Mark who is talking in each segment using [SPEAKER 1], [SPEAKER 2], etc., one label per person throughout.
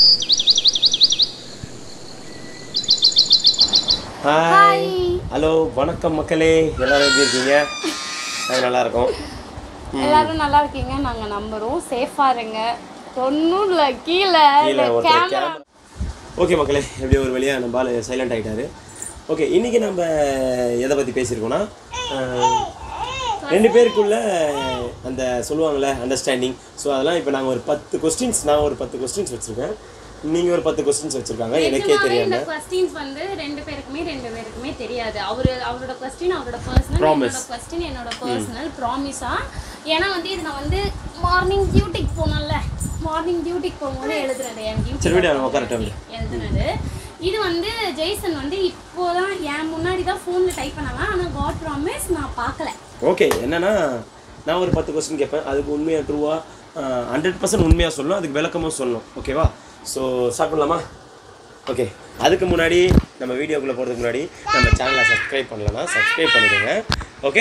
[SPEAKER 1] Hi hello வணக்கம் மக்களே எல்லாரும் எப்படி இருக்கீங்க நாங்கள் நல்லா இருக்கோம்
[SPEAKER 2] எல்லாரும் நல்லா இருக்கீங்க நாங்க நம்புறோம் சேஃபா இருங்க தொண்ணூறுல கீழே
[SPEAKER 1] கீழே ஒருத்தர் கேமரா ஓகே மக்களே எப்படியோ ஒரு வழியாக நம்ம ஆள் சைலண்ட் ஆகிட்டாரு ஓகே இன்றைக்கி நம்ம எதை பற்றி பேசியிருக்கோம்னா ஆஹ், ரெண்டு பேருக்குள்ள அந்த சொல்லுவாங்கள்ல அண்டர்ஸ்டாண்டிங் ஸோ அதெல்லாம் இப்போ நாங்கள் ஒரு பத்து கொஸ்டின்ஸ் நான் ஒரு பத்து கொஸ்டின்ஸ் வச்சுருக்கேன் நீங்கள் ஒரு பத்து கொஸ்டின்ஸ் வச்சுருக்காங்க எனக்கே
[SPEAKER 2] நிஜமாவே இந்த
[SPEAKER 1] தெரியாமல்
[SPEAKER 2] கொஸ்டின்ஸ் வந்து ரெண்டு பேருக்குமே ரெண்டு பேருக்குமே தெரியாது அவரு அவரோட கொஸ்டின் அவரோட பர்சனல் என்னோட கொஸ்டின் என்னோட பர்சனல் ப்ராமிஸா ஏன்னா வந்து இது நான் வந்து மார்னிங் டியூட்டிக்கு போனேன்ல மார்னிங் டியூட்டிக்கு போகும்போது எழுதுனது என்
[SPEAKER 1] சரி
[SPEAKER 2] டியூட்டி
[SPEAKER 1] விட நம்ம கரெக்டாக
[SPEAKER 2] எழுதுனது இது வந்து ஜெய்சன் வந்து இப்போதான் என் முன்னாடி தான் ஃபோனில் டைப் பண்ணலாம் ஆனால் காட் ப்ராமிஸ் நான் பார்க்கல
[SPEAKER 1] ஓகே என்னன்னா நான் ஒரு பத்து கொஸ்டின் கேட்பேன் அதுக்கு உண்மையாக ட்ரூவா ஹண்ட்ரட் பர்சன்ட் உண்மையாக சொல்லணும் அதுக்கு விளக்கமும் சொல்லணும் ஓகேவா ஸோ ஸ்டார்ட் பண்ணலாமா ஓகே அதுக்கு முன்னாடி நம்ம வீடியோக்குள்ளே போகிறதுக்கு முன்னாடி நம்ம சேனலை சப்ஸ்கிரைப் பண்ணலன்னா சப்ஸ்கிரைப் பண்ணிடுங்க ஓகே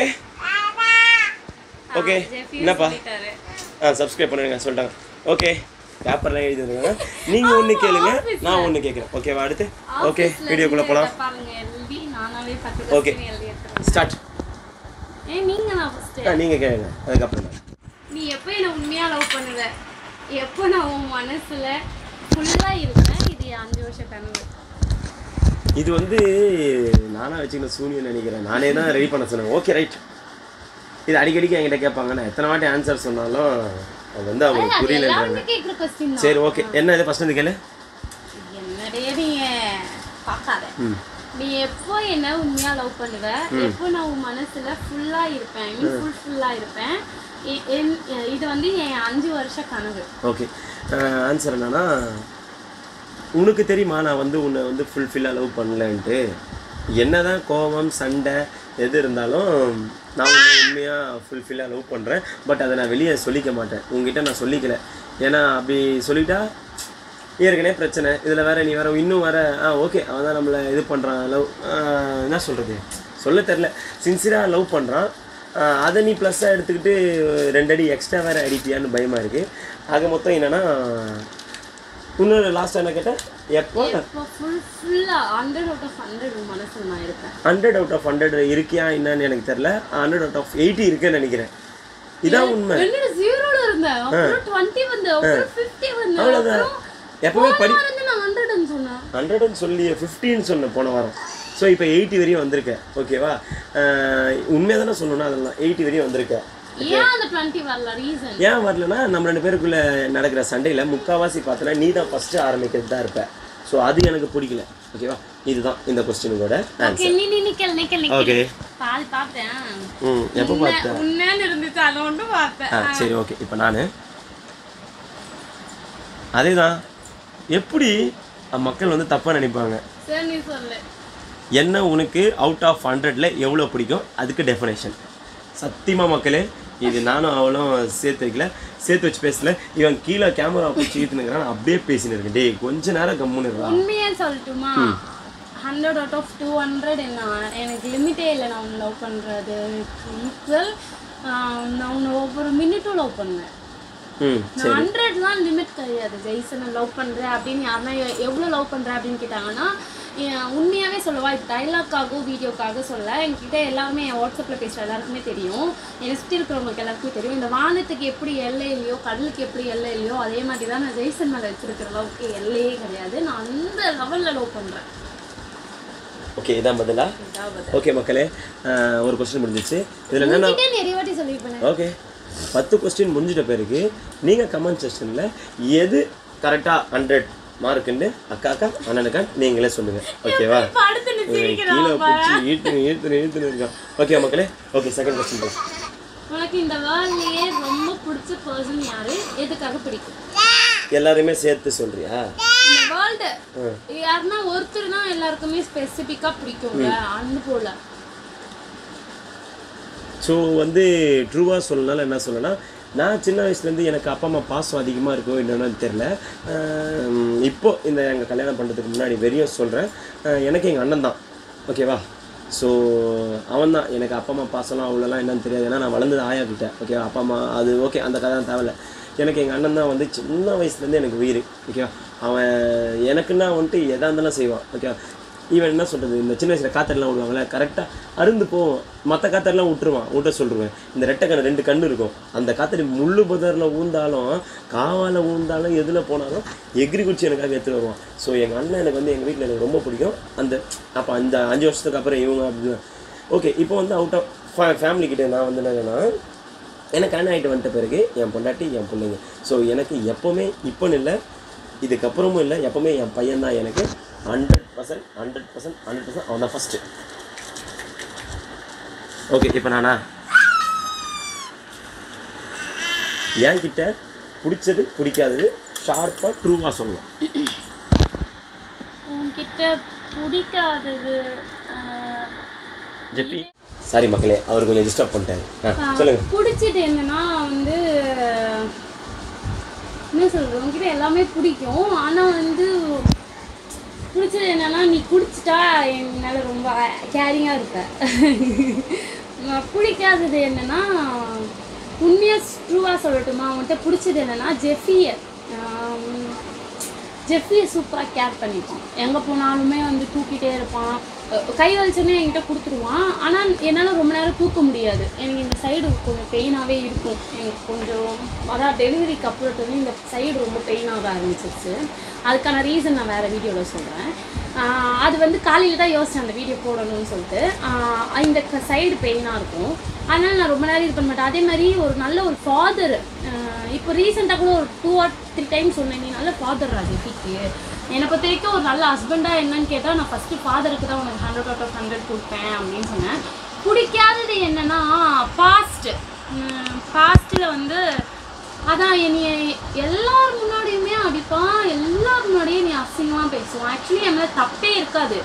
[SPEAKER 1] ஓகே என்னப்பா ஆ சப்ஸ்கிரைப் பண்ணிடுங்க சொல்லிட்டாங்க ஓகே பேப்பர்லாம் எழுதி வந்துருங்க நீங்கள் ஒன்று கேளுங்க நான் ஒன்று கேட்குறேன் ஓகேவா அடுத்து ஓகே வீடியோக்குள்ளே போகலாம்
[SPEAKER 2] பாருங்க எழுதி நானாவே பத்து
[SPEAKER 1] Okay.
[SPEAKER 2] கொஸ்டின் எழுதி எடுத்துருவேன்
[SPEAKER 1] ஸ்டார்ட்
[SPEAKER 2] ஏ நீங்க நான் ஃபர்ஸ்ட்
[SPEAKER 1] ஆ நீங்கள் கேளுங்க அதுக்கப்புறம் தான்
[SPEAKER 2] நீ எப்போ என்ன உண்மையா லவ் பண்ணுவ எப்போ நான் உன் மனசுல ஃபுல்லா இருப்பேன் இது என் அஞ்சு வருஷ கனவு
[SPEAKER 1] இது வந்து நானா வச்சுக்கிற சூனியம் நினைக்கிறேன் நானே தான் ரெடி பண்ண சொன்னேன் ஓகே ரைட் இது அடிக்கடிக்கு என்கிட்ட கேட்பாங்க நான் எத்தனை வாட்டி ஆன்சர் சொன்னாலும் அது வந்து அவங்களுக்கு புரியலன்றாங்க
[SPEAKER 2] எல்லாருமே கேட்குற கொஸ்டின்
[SPEAKER 1] சரி ஓகே என்ன இது ஃபர்ஸ்ட் வந்து கேளு
[SPEAKER 2] என்னடே நீ பார்க்காத
[SPEAKER 1] ம்
[SPEAKER 2] நீ எப்போ என்ன உண்மையா லவ் பண்ணுவ எப்போ நான் உன் மனசுல ஃபுல்லா இருப்பேன் ஐ மீன் ஃபுல் ஃபுல்லா இருப்பேன் எ- என்- இது வந்து என் அஞ்சு வருஷ கனவு
[SPEAKER 1] ஓகே ஆன்சர் என்னன்னா உனக்கு தெரியுமா நான் வந்து உன்னை வந்து ஃபுல்ஃபில்லாக லவ் பண்ணலன்ட்டு என்னதான் கோபம் சண்டை எது இருந்தாலும் நான் உன்னை உண்மையாக ஃபுல்ஃபில்லாக லவ் பண்ணுறேன் பட் அதை நான் வெளியே சொல்லிக்க மாட்டேன் உங்ககிட்ட நான் சொல்லிக்கல ஏன்னா அப்படி சொல்லிட்டா ஏற்கனவே பிரச்சனை இதில் வேற நீ வேற இன்னும் வேற ஆ ஓகே அவன் தான் நம்மளை இது பண்ணுறான் லவ் என்ன சொல்கிறது சொல்ல தெரில சின்சியராக லவ் பண்ணுறான் அதை நீ ப்ளஸ்ஸாக எடுத்துக்கிட்டு ரெண்டு அடி எக்ஸ்ட்ரா வேறு அடிப்பியான்னு பயமாக இருக்குது ஆக மொத்தம் என்னென்னா இன்னொரு லாஸ்ட்டாக என்ன கேட்டேன் எப்போ
[SPEAKER 2] எப்போ ஃபுல் ஃபுல்லா ஹண்ட்ரட் அவுட் ஆஃப் ஹண்ட்ரட் உன் மனசுல நான் இருப்பேன்
[SPEAKER 1] ஹண்ட்ரட் அவுட் ஆஃப் ஹண்ட்ரட் இருக்கியா என்னன்னு எனக்கு தெரில ஹண்ட்ரட் அவுட் ஆஃப் எயிட்டி இருக்குன்னு நினைக்கிறேன் இதான் உண்மை
[SPEAKER 2] என்னோட ஜீரோல இருந்தேன் அப்புறம் டுவெண்ட்டி வந்து அப்புறம் ஃபிஃப்டி வந்து
[SPEAKER 1] அவ்வளோதான் எப்பவுமே படி
[SPEAKER 2] அப்புறம் வந்து நான் ஹண்ட்ரட்னு சொன்னேன்
[SPEAKER 1] ஹண்ட்ரட்னு சொல்லி ஃபிஃப்டின்னு சொன்னேன் போன வாரம் ஸோ இப்போ எயிட்டி வரையும் வந்திருக்கேன் ஓகேவா உண்மையாக தானே சொல்லணும்னா அதெல்லாம் எயிட்டி வரையும் வந்திருக்கேன்
[SPEAKER 2] ஏன் அந்த டுவெண்ட்டி வரல ரீசன்
[SPEAKER 1] ஏன் வரலன்னா நம்ம ரெண்டு பேருக்குள்ள நடக்கிற சண்டையில் முக்காவாசி பார்த்தோன்னா நீ தான் ஃபஸ்ட்டு ஆரம்பிக்கிறது தான் இருப்ப ஸோ அது எனக்கு பிடிக்கல ஓகேவா இதுதான் இந்த கொஸ்டினுக்கோட
[SPEAKER 2] ஓகே
[SPEAKER 1] ஆன்சர்
[SPEAKER 2] நீ நீ நிக்கல் நிக்கல்
[SPEAKER 1] ஓகே
[SPEAKER 2] நிக்கல் பாதி பார்த்தேன்
[SPEAKER 1] ம் எப்போ பார்த்த
[SPEAKER 2] உண்மையான இருந்துச்சு அதை ஒன்றும் பார்த்தேன்
[SPEAKER 1] ஆ சரி ஓகே இப்போ நான் அதே தான் எப்படி மக்கள் வந்து தப்பாக நினைப்பாங்க
[SPEAKER 2] சரி நீ சொல்லு
[SPEAKER 1] என்ன உனக்கு அவுட் ஆஃப் ஹண்ட்ரட்ல எவ்வளோ பிடிக்கும் அதுக்கு டெஃபினேஷன் சத்தியமா மக்களே இது நானும் அவளும் சேர்த்து வைக்கல சேர்த்து வச்சு பேசல இவன் கீழே கேமரா பிடிச்சி ஈத்துனுங்கிறான் நான் அப்படியே பேசின்னு இருக்கேன் டேய் கொஞ்ச நேரம் கம்முன்னு இருக்கா
[SPEAKER 2] உண்மையா சொல்லட்டுமா hundred out of two hundred என்ன எனக்கு லிமிட்டே இல்லை நான் உன்னை லவ் பண்ணுறது ஈக்குவல் நான் உன்னை ஒவ்வொரு மினிட்டும் லவ் பண்ணுவேன்
[SPEAKER 1] ம்
[SPEAKER 2] நான் ஹண்ட்ரட் தான் லிமிட் கிடையாது ஜெய்சனை லவ் பண்ணுறேன் அப்படின்னு யாருன்னா எ- எவ்வளோ லவ் பண்ணுறேன் அப்படின்னு கேட்டாங்கன்னா என் உண்மையாகவே சொல்லவா இது டைலாக்காகவோ வீடியோக்காக சொல்ல என்கிட்ட எல்லாருமே என் வாட்ஸ்அப்பில் பேசுகிற எல்லாருக்குமே தெரியும் என்னை சுற்றி இருக்கிறவங்களுக்கு எல்லாருக்குமே தெரியும் இந்த வானத்துக்கு எப்படி எல்லை இல்லையோ கடலுக்கு எப்படி எல்லை இல்லையோ அதே மாதிரி தான் நான் ஜெய்சன் மேலே வச்சிருக்கிற லவ்க்கு எல்லையே கிடையாது நான் அந்த லெவலில் லவ் பண்ணுறேன்
[SPEAKER 1] ஓகே இதான் பதிலா ஓகே மக்களே ஆஹ் ஒரு கொஸ்டின் முடிஞ்சிச்சு இதில் என்னென்ன
[SPEAKER 2] உங்ககிட்ட நிறைய வாட்டி சொல்லியிருப்பேன்
[SPEAKER 1] ஓகே பத்து கொஸ்டின் முடிஞ்சிட்ட பிறகு நீங்கள் கமெண்ட் செக்ஷனில் எது கரெக்டாக ஹண்ட்ரட் மார்க்குன்னு அக்கா அக்கா அண்ணனுக்கா நீங்களே சொல்லுங்கள் ஓகேவா
[SPEAKER 2] இப்ப அடுத்து நீ சிரிக்கிறா
[SPEAKER 1] கீழே பிடிச்சி ஈத்துன்னு ஈத்துன்னு ஈத்துன்னு இருக்கான் ஓகே மக்களே ஓகே செகண்ட் கொஸ்டின் போய்
[SPEAKER 2] உனக்கு இந்த வேர்ல்ட்லயே ரொம்ப பிடிச்ச பர்சன் யாரு எதுக்காக பிடிக்கும்
[SPEAKER 1] எல்லாருமே சேர்த்து சொல்றியா
[SPEAKER 2] இந்த வேர்ல்டு யாருன்னா ஒருத்தர் தான் எல்லாருக்குமே ஸ்பெசிஃபிக்கா பிடிக்கும்ல அந்த போல
[SPEAKER 1] ஸோ வந்து ட்ரூவாக சொல்லனால என்ன சொல்லனா நான் சின்ன வயசுலேருந்து எனக்கு அப்பா அம்மா பாசம் அதிகமாக இருக்கும் என்னென்னு தெரில ஆஹ் இப்போ இந்த எங்கள் கல்யாணம் பண்ணுறதுக்கு முன்னாடி வெறியும் சொல்கிறேன் எனக்கு எங்கள் அண்ணன் தான் ஓகேவா ஸோ அவன் தான் எனக்கு அப்பா அம்மா பாசம்லாம் அவ்வளோலாம் என்னன்னு தெரியாது ஏன்னா நான் வளர்ந்தது ஆயா கிட்ட ஓகே அப்பா அம்மா அது ஓகே அந்த கதை தேவையில்ல எனக்கு எங்கள் அண்ணன் தான் வந்து சின்ன வயசுலேருந்து எனக்கு உயிர் ஓகேவா அவன் எனக்குன்னா வந்துட்டு எதா இருந்தாலும் செய்வான் ஓகேவா ஈவன் என்ன சொல்கிறது இந்த சின்ன வயசில் காத்தெல்லாம் விடுவாங்கல்ல கரெக்டாக அருந்து போவோம் மற்ற காத்தெல்லாம் விட்டுருவான் விட்ட சொல்லிருவேன் இந்த ரெட்டை கண்ணு ரெண்டு கண்ணு இருக்கும் அந்த காத்தடி முள்ளு புதரில் ஊந்தாலும் காவால ஊந்தாலும் எதில் போனாலும் எகிரி குச்சி எனக்காக எடுத்துட்டு வருவான் ஸோ எங்கள் அண்ணன் எனக்கு வந்து எங்கள் வீட்டில் எனக்கு ரொம்ப பிடிக்கும் அந்த அப்போ அந்த அஞ்சு வருஷத்துக்கு அப்புறம் இவங்க அப்படி ஓகே இப்போ வந்து அவுட் ஆஃப் ஃபேமிலி கிட்ட நான் வந்து என்னன்னா எனக்கு அண்ணன் ஆகிட்டு வந்துட்ட பிறகு என் பொண்டாட்டி என் பிள்ளைங்க ஸோ எனக்கு எப்போவுமே இப்போன்னு இல்லை இதுக்கப்புறமும் இல்லை எப்போவுமே என் பையன் தான் எனக்கு hundred percent hundred percent hundred percent அவன் தான் ஃபஸ்ட்டு ஓகே இப்போ நானா என்கிட்ட பிடிச்சது பிடிக்காதது ஷார்ப்பாக ட்ரூவாக சொல்லணும்
[SPEAKER 2] உன்கிட்ட பிடிக்காதது ஆஹ்,
[SPEAKER 1] ஜெப்பி சாரி மக்களே அவர் கொஞ்சம் டிஸ்டர்ப் பண்ணிட்டாரு ஆ சொல்லுங்கள்
[SPEAKER 2] பிடிச்சது என்னன்னா வந்து என்ன சொல்றது உன்கிட்ட எல்லாமே பிடிக்கும் ஆனா வந்து பிடிச்சது என்னன்னா நீ குடிச்சிட்டா என் மேல ரொம்ப கேரிங்கா இருப்ப நான் பிடிக்காதது என்னன்னா உண்மையா ட்ரூவா சொல்லட்டுமா உன்கிட்ட பிடிச்சது என்னன்னா ஜெஃபிய ஜெஃபியை சூப்பராக கேர் பண்ணிப்பான் எங்கே போனாலுமே வந்து தூக்கிட்டே இருப்பான் அஹ் கை வலிச்சோன்னே என்கிட்ட கொடுத்துருவான் ஆனால் என்னால் ரொம்ப நேரம் தூக்க முடியாது எனக்கு இந்த சைடு கொஞ்சம் பெயினாகவே இருக்கும் எனக்கு கொஞ்சம் அதான் டெலிவரிக்கு அப்புறத்துலேருந்து இந்த சைடு ரொம்ப பெயினாக ஆரம்பிச்சிருச்சு அதுக்கான ரீசன் நான் வேறு வீடியோவில் சொல்கிறேன் அது வந்து காலையில் தான் யோசிச்சேன் அந்த வீடியோ போடணும்னு சொல்லிட்டு ஆஹ் இந்த சைடு பெயினாக இருக்கும் அதனால் நான் ரொம்ப நேரம் இது பண்ண மாட்டேன் அதே மாதிரி ஒரு நல்ல ஒரு ஃபாதர் இப்போ ரீசெண்டாக கூட ஒரு டூ ஆர் த்ரீ டைம் சொன்னேன் நீ நல்ல ஃபாதர் ராஜிக்கு என்னை பொறுத்த வரைக்கும் ஒரு நல்ல ஹஸ்பண்டாக என்னன்னு கேட்டால் நான் ஃபஸ்ட்டு ஃபாதருக்கு தான் உனக்கு ஹண்ட்ரட் அவுட் ஆஃப் ஹண்ட்ரட் கொடுப்பேன் அப்படின்னு சொன்னேன் பிடிக்காதது என்னன்னா பாஸ்ட் பாஸ்ட்டில் வந்து அதான் என்னைய எல்லார் முன்னாடியுமே அடிப்பான் எல்லார் முன்னாடியும் நீ அசிங்கமாக பேசுவான் ஆக்சுவலி என் மேலே தப்பே இருக்காது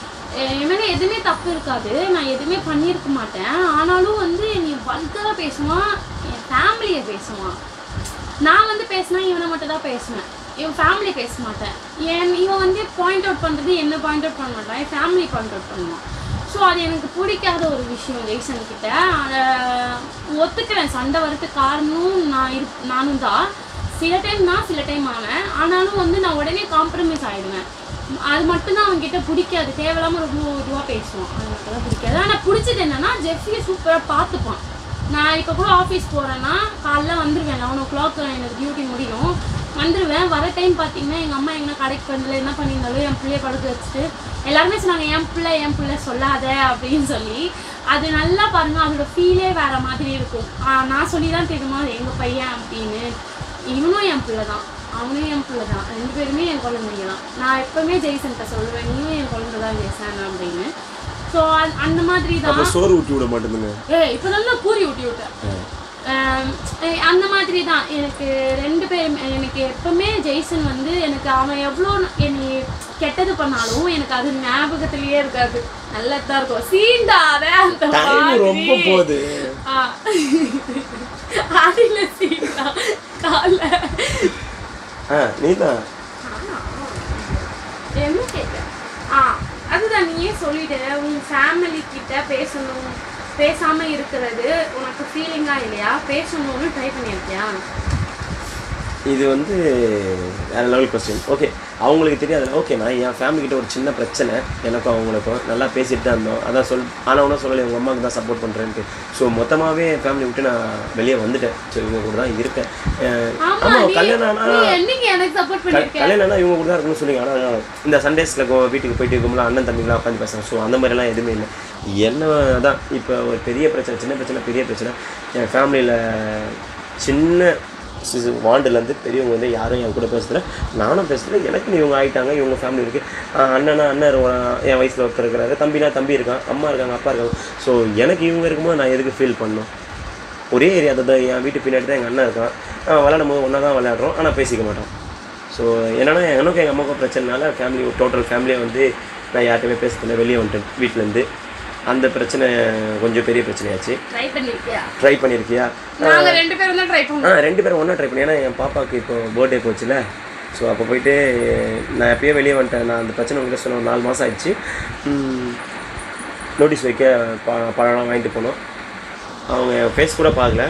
[SPEAKER 2] என் மேலே எதுவுமே தப்பு இருக்காது நான் எதுவுமே பண்ணியிருக்க மாட்டேன் ஆனாலும் வந்து என்னை வல்கராக பேசுவான் என் ஃபேமிலியை பேசுவான் நான் வந்து பேசினா இவனை மட்டும் தான் பேசுவேன் இவன் ஃபேமிலி பேச மாட்டேன் என் இவன் வந்து பாயிண்ட் அவுட் பண்ணுறது என்ன பாயிண்ட் அவுட் பண்ண மாட்டான் என் ஃபேமிலி பாயிண்ட் அவுட் பண்ணுவான் ஸோ அது எனக்கு பிடிக்காத ஒரு விஷயம் ஜெய்சன் கிட்ட அதை ஒத்துக்கிறேன் சண்டை வரதுக்கு காரணம் நான் இரு நானும் தான் சில டைம் நான் சில டைம் ஆனேன் ஆனாலும் வந்து நான் உடனே காம்ப்ரமைஸ் ஆகிடுவேன் அது மட்டும்தான் அவன்கிட்ட பிடிக்காது தேவையில்லாமல் ரொம்ப இதுவாக பேசுவான் அது மட்டும் தான் பிடிக்காது ஆனால் பிடிச்சது என்னன்னா ஜெஃப்ரியை சூப்பராக பார்த்துப்பான் நான் இப்போ கூட ஆஃபீஸ் போகிறேன்னா காலைல வந்துடுவேன் லெவன் ஓ கிளாக் எனக்கு டியூட்டி முடியும் வந்துடுவேன் வர டைம் பார்த்தீங்கன்னா எங்கள் அம்மா எங்கன்னா கடைக்கு பண்ணல என்ன பண்ணியிருந்தாலும் என் பிள்ளைய படுக்க வச்சுட்டு எல்லாருமே சொன்னாங்க என் பிள்ளை என் பிள்ளை சொல்லாத அப்படின்னு சொல்லி அது நல்லா பாருங்க அதோட ஃபீலே வேற மாதிரி இருக்கும் ஆஹ் நான் சொல்லி தான் தெரியுமா அது எங்கள் பையன் அப்படின்னு இவனும் என் பிள்ளை தான் அவனும் என் பிள்ளை தான் ரெண்டு பேருமே என் குழந்தைங்க தான் நான் எப்பவுமே ஜெய்சன்கிட்ட சொல்லுவேன் நீயும் என் குழந்தை தான் ஜெய்சன் அப்படின்னு ஸோ அந்த மாதிரி தான்
[SPEAKER 1] அப்போ சோறு ஊட்டி விட மாட்டேங்குங்க
[SPEAKER 2] ஏய் இப்போதான் நான் கூறி ஊட்டி விட்டேன் ஆம், ஏய், அந்த மாதிரி தான் எனக்கு ரெண்டு பேரும் எனக்கு எப்பவுமே ஜெய்சன் வந்து எனக்கு அவன் எவ்வளோ என்னை கெட்டது பண்ணாலும் எனக்கு அது ஞாபகத்திலேயே இருக்காது நல்லதா இருக்கும் சீண்டாத அந்த
[SPEAKER 1] டைம் ரொம்ப
[SPEAKER 2] மாதிரி.
[SPEAKER 1] போகுது
[SPEAKER 2] ஆ. அடியில சீண்டா கால
[SPEAKER 1] ஆ நீ தான்
[SPEAKER 2] என்ன கேட்க ஆ அதுதான் நீயே சொல்லிட்டு உன் ஃபேமிலி கிட்ட பேசணும் பேசாம இருக்கிறது உனக்கு ஃபீலிங்கா இல்லையா பேசணும்னு ட்ரை பண்ணியிருக்கியா
[SPEAKER 1] இது வந்து வேற லெவல் கொஸ்டின் ஓகே அவங்களுக்கு தெரியாதுல்ல ஓகே நான் என் ஃபேமிலி கிட்ட ஒரு சின்ன பிரச்சனை எனக்கும் அவங்களுக்கும் நல்லா பேசிட்டு தான் இருந்தோம் அதான் சொல் ஆனால் ஒன்றும் சொல்லலை உங்கள் அம்மாவுக்கு தான் சப்போர்ட் பண்ணுறேன்ட்டு ஸோ மொத்தமாகவே என் ஃபேமிலி விட்டு நான் வெளியே வந்துட்டேன் சரி இவங்க கூட தான் இருக்கேன் அஹ்
[SPEAKER 2] ஆமா
[SPEAKER 1] ஆமா
[SPEAKER 2] நீ
[SPEAKER 1] கல்யாணம் ஆனா
[SPEAKER 2] நீ என்னைக்கு எனக்கு சப்போர்ட்
[SPEAKER 1] க-
[SPEAKER 2] பண்ணிருக்க
[SPEAKER 1] கல்யாணம் ஆனால் இவங்க கூட தான் இருக்கணும்னு சொன்னீங்க ஆனால் இந்த சண்டேஸில் வீட்டுக்கு போயிட்டு இருக்கும்போது அண்ணன் தம்பிங்களாம் உட்காந்து பேசுகிறேன் ஸோ அந்த மாதிரிலாம் எதுவுமே இல்லை என்ன தான் இப்போ ஒரு பெரிய பிரச்சனை சின்ன பிரச்சனை பெரிய பிரச்சனை என் ஃபேமிலியில் சின்ன சிசு வாண்டுலேருந்து பெரியவங்க வந்து யாரும் என் கூட பேசுகிறேன் நானும் பேசுகிறேன் எனக்கு இவங்க ஆகிட்டாங்க இவங்க ஃபேமிலி இருக்குது அண்ணனா அண்ணன் இருவா- என் வயசில் ஒருத்தர் இருக்கிறாரு தம்பினா தம்பி இருக்கான் அம்மா இருக்காங்க அப்பா இருக்காங்க ஸோ எனக்கு இவங்க இருக்கும்போது நான் எதுக்கு ஃபீல் பண்ணணும் ஒரே ஏரியா தான் என் வீட்டு பின்னாடி தான் எங்கள் அண்ணன் இருக்கான் அவன் விளையாடும் போது ஒன்றா தான் விளையாடுறோம் ஆனால் பேசிக்க மாட்டோம் ஸோ என்னன்னா எனக்கும் எங்கள் அம்மாவுக்கும் பிரச்சனைனால ஃபேமிலி டோட்டல் ஃபேமிலியை வந்து நான் யார்கிட்டயுமே பேசுறதில்ல வெளியே வந்துட்டேன் வீட்டிலேருந்து அந்த பிரச்சனை கொஞ்சம் பெரிய பிரச்சனையாச்சு
[SPEAKER 2] ட்ரை பண்ணிருக்கியா
[SPEAKER 1] ட்ரை பண்ணியிருக்கியா
[SPEAKER 2] நாங்க ரெண்டு பேரும் தான் ட்ரை பண்ணோம்
[SPEAKER 1] ஆ ரெண்டு பேரும் ஒன்றா ட்ரை பண்ணி ஏன்னா என் பாப்பாவுக்கு இப்போ பர்த்டே போச்சுல ஸோ அப்போ போயிட்டு நான் எப்பயே வெளியே வந்துட்டேன் நான் அந்த பிரச்சனை உங்கள்கிட்ட சொன்ன ஒரு நாலு மாதம் ஆயிடுச்சு நோட்டீஸ் வைக்க ப பழம்லாம் வாங்கிட்டு போனோம் அவங்க ஃபேஸ் கூட பார்க்கல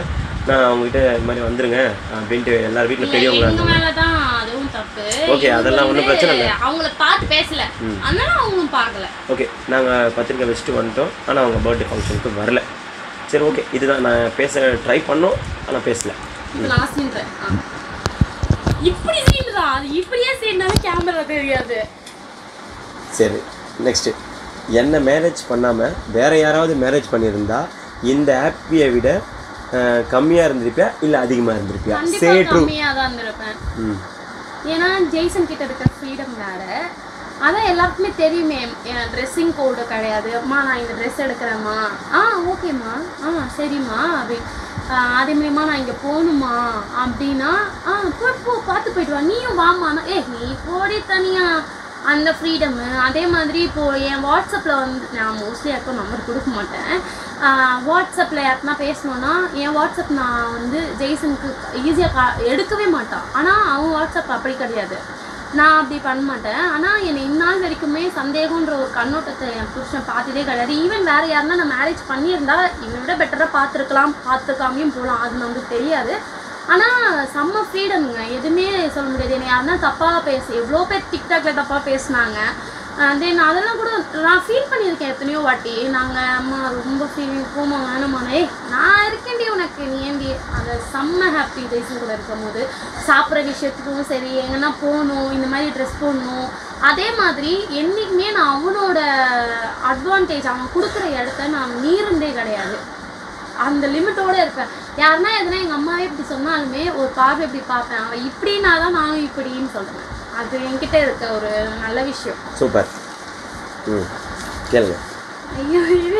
[SPEAKER 1] நான் அவங்ககிட்ட இது மாதிரி வந்துருங்க அப்படின்ட்டு எல்லார் வீட்டில் பெரியவங்க
[SPEAKER 2] எங்க மேலதான் அதுவும் தப்பு
[SPEAKER 1] Okay,
[SPEAKER 2] இவங்க
[SPEAKER 1] அதெல்லாம் ஒண்ணும்
[SPEAKER 2] வந்து
[SPEAKER 1] பிரச்சனை இல்ல.
[SPEAKER 2] அவங்கள பார்த்து பேசல அதனால அவங்களும் பார்க்கல
[SPEAKER 1] ஓகே நாங்கள் பத்திரிக்கை வச்சுட்டு வந்துட்டோம் ஆனால் அவங்க பர்த்டே ஃபங்க்ஷனுக்கு வரல சரி ஓகே இதுதான் நான் பேச ட்ரை பண்ணோம் ஆனால் பேசல
[SPEAKER 2] இப்ப நான் சீன்றேன் ஆ. இப்படி சீன்றா அது இப்படியே சீண்டாலும் கேமரா தெரியாது
[SPEAKER 1] சரி நெக்ஸ்ட்டு என்ன மேரேஜ் பண்ணாமல் வேற யாராவது மேரேஜ் பண்ணியிருந்தா இந்த ஹாப்பியை விட கம்மியாக இருந்திருப்பியா இல்லை அதிகமாக இருந்திருப்பியா
[SPEAKER 2] கண்டிப்பா
[SPEAKER 1] சே ட்ரூ
[SPEAKER 2] கம்மியா தான் இருந்திருப்பேன்
[SPEAKER 1] ம்
[SPEAKER 2] ஏன்னா ஜெய்சன் கிட்ட இருக்கிற ஃப்ரீடம் வேற அதான் எல்லாருக்குமே தெரியுமே என் ட்ரெஸ்ஸிங் கோடு கிடையாது அம்மா நான் இந்த ட்ரெஸ் எடுக்கிறேம்மா ஆ ஓகேம்மா ஆ சரிம்மா அப்படி ஆ, அதே மூலியமா நான் இங்கே போகணுமா அப்படின்னா ஆ போ போ பார்த்து போயிட்டு வா நீயும் வாமாண்ணா ஏ நீ போடி தனியா அந்த ஃப்ரீடமு அதே மாதிரி இப்போது என் வாட்ஸ்அப்பில் வந்து நான் மோஸ்ட்லி யாருக்கும் நம்பர் கொடுக்க மாட்டேன் வாட்ஸ்அப்பில் யாருக்குனா பேசணுன்னா என் வாட்ஸ்அப் நான் வந்து ஜெய்சனுக்கு ஈஸியாக கா எடுக்கவே மாட்டான் ஆனால் அவன் வாட்ஸ்அப் அப்படி கிடையாது நான் அப்படி பண்ண மாட்டேன் ஆனால் என்னை இந்நாள் வரைக்குமே சந்தேகன்ற ஒரு கண்ணோட்டத்தை என் புருஷன் பார்த்ததே கிடையாது ஈவன் வேறு யாருன்னா நான் மேரேஜ் பண்ணியிருந்தா இவனை விட பெட்டராக பார்த்துருக்கலாம் பார்த்துக்காமையும் போகலாம் அது நமக்கு தெரியாது ஆனால் செம்ம ஃப்ரீடம்ங்க எதுவுமே சொல்ல முடியாது என்னை யாருன்னா தப்பாக பேச எவ்வளோ பேர் டிக்டாக்ல தப்பாக பேசுனாங்க தென் அதெல்லாம் கூட நான் ஃபீல் பண்ணியிருக்கேன் எத்தனையோ வாட்டி நாங்கள் அம்மா ரொம்ப ஃபீலிங் போமா வேணாமா ஏய் நான் இருக்கேன்டி உனக்கு நீ ஏண்டி அந்த செம்ம ஹாப்பி டேஸும் கூட இருக்கும் போது சாப்பிட்ற விஷயத்துக்கும் சரி எங்கன்னா போகணும் இந்த மாதிரி ட்ரெஸ் போடணும் அதே மாதிரி என்றைக்குமே நான் அவனோட அட்வான்டேஜ் அவன் கொடுக்குற இடத்த நான் மீறந்தே கிடையாது அந்த லிமிட்டோட இருப்பேன் யாருன்னா எதுனா எங்கள் அம்மாவே இப்படி சொன்னாலுமே ஒரு பார்வை இப்படி பார்ப்பேன் அவன் இப்படின்னா தான் நானும் இப்படின்னு சொல்கிறேன் அது என்கிட்ட இருக்க ஒரு நல்ல விஷயம்
[SPEAKER 1] சூப்பர் ம் கேளுங்க
[SPEAKER 2] ஐயோ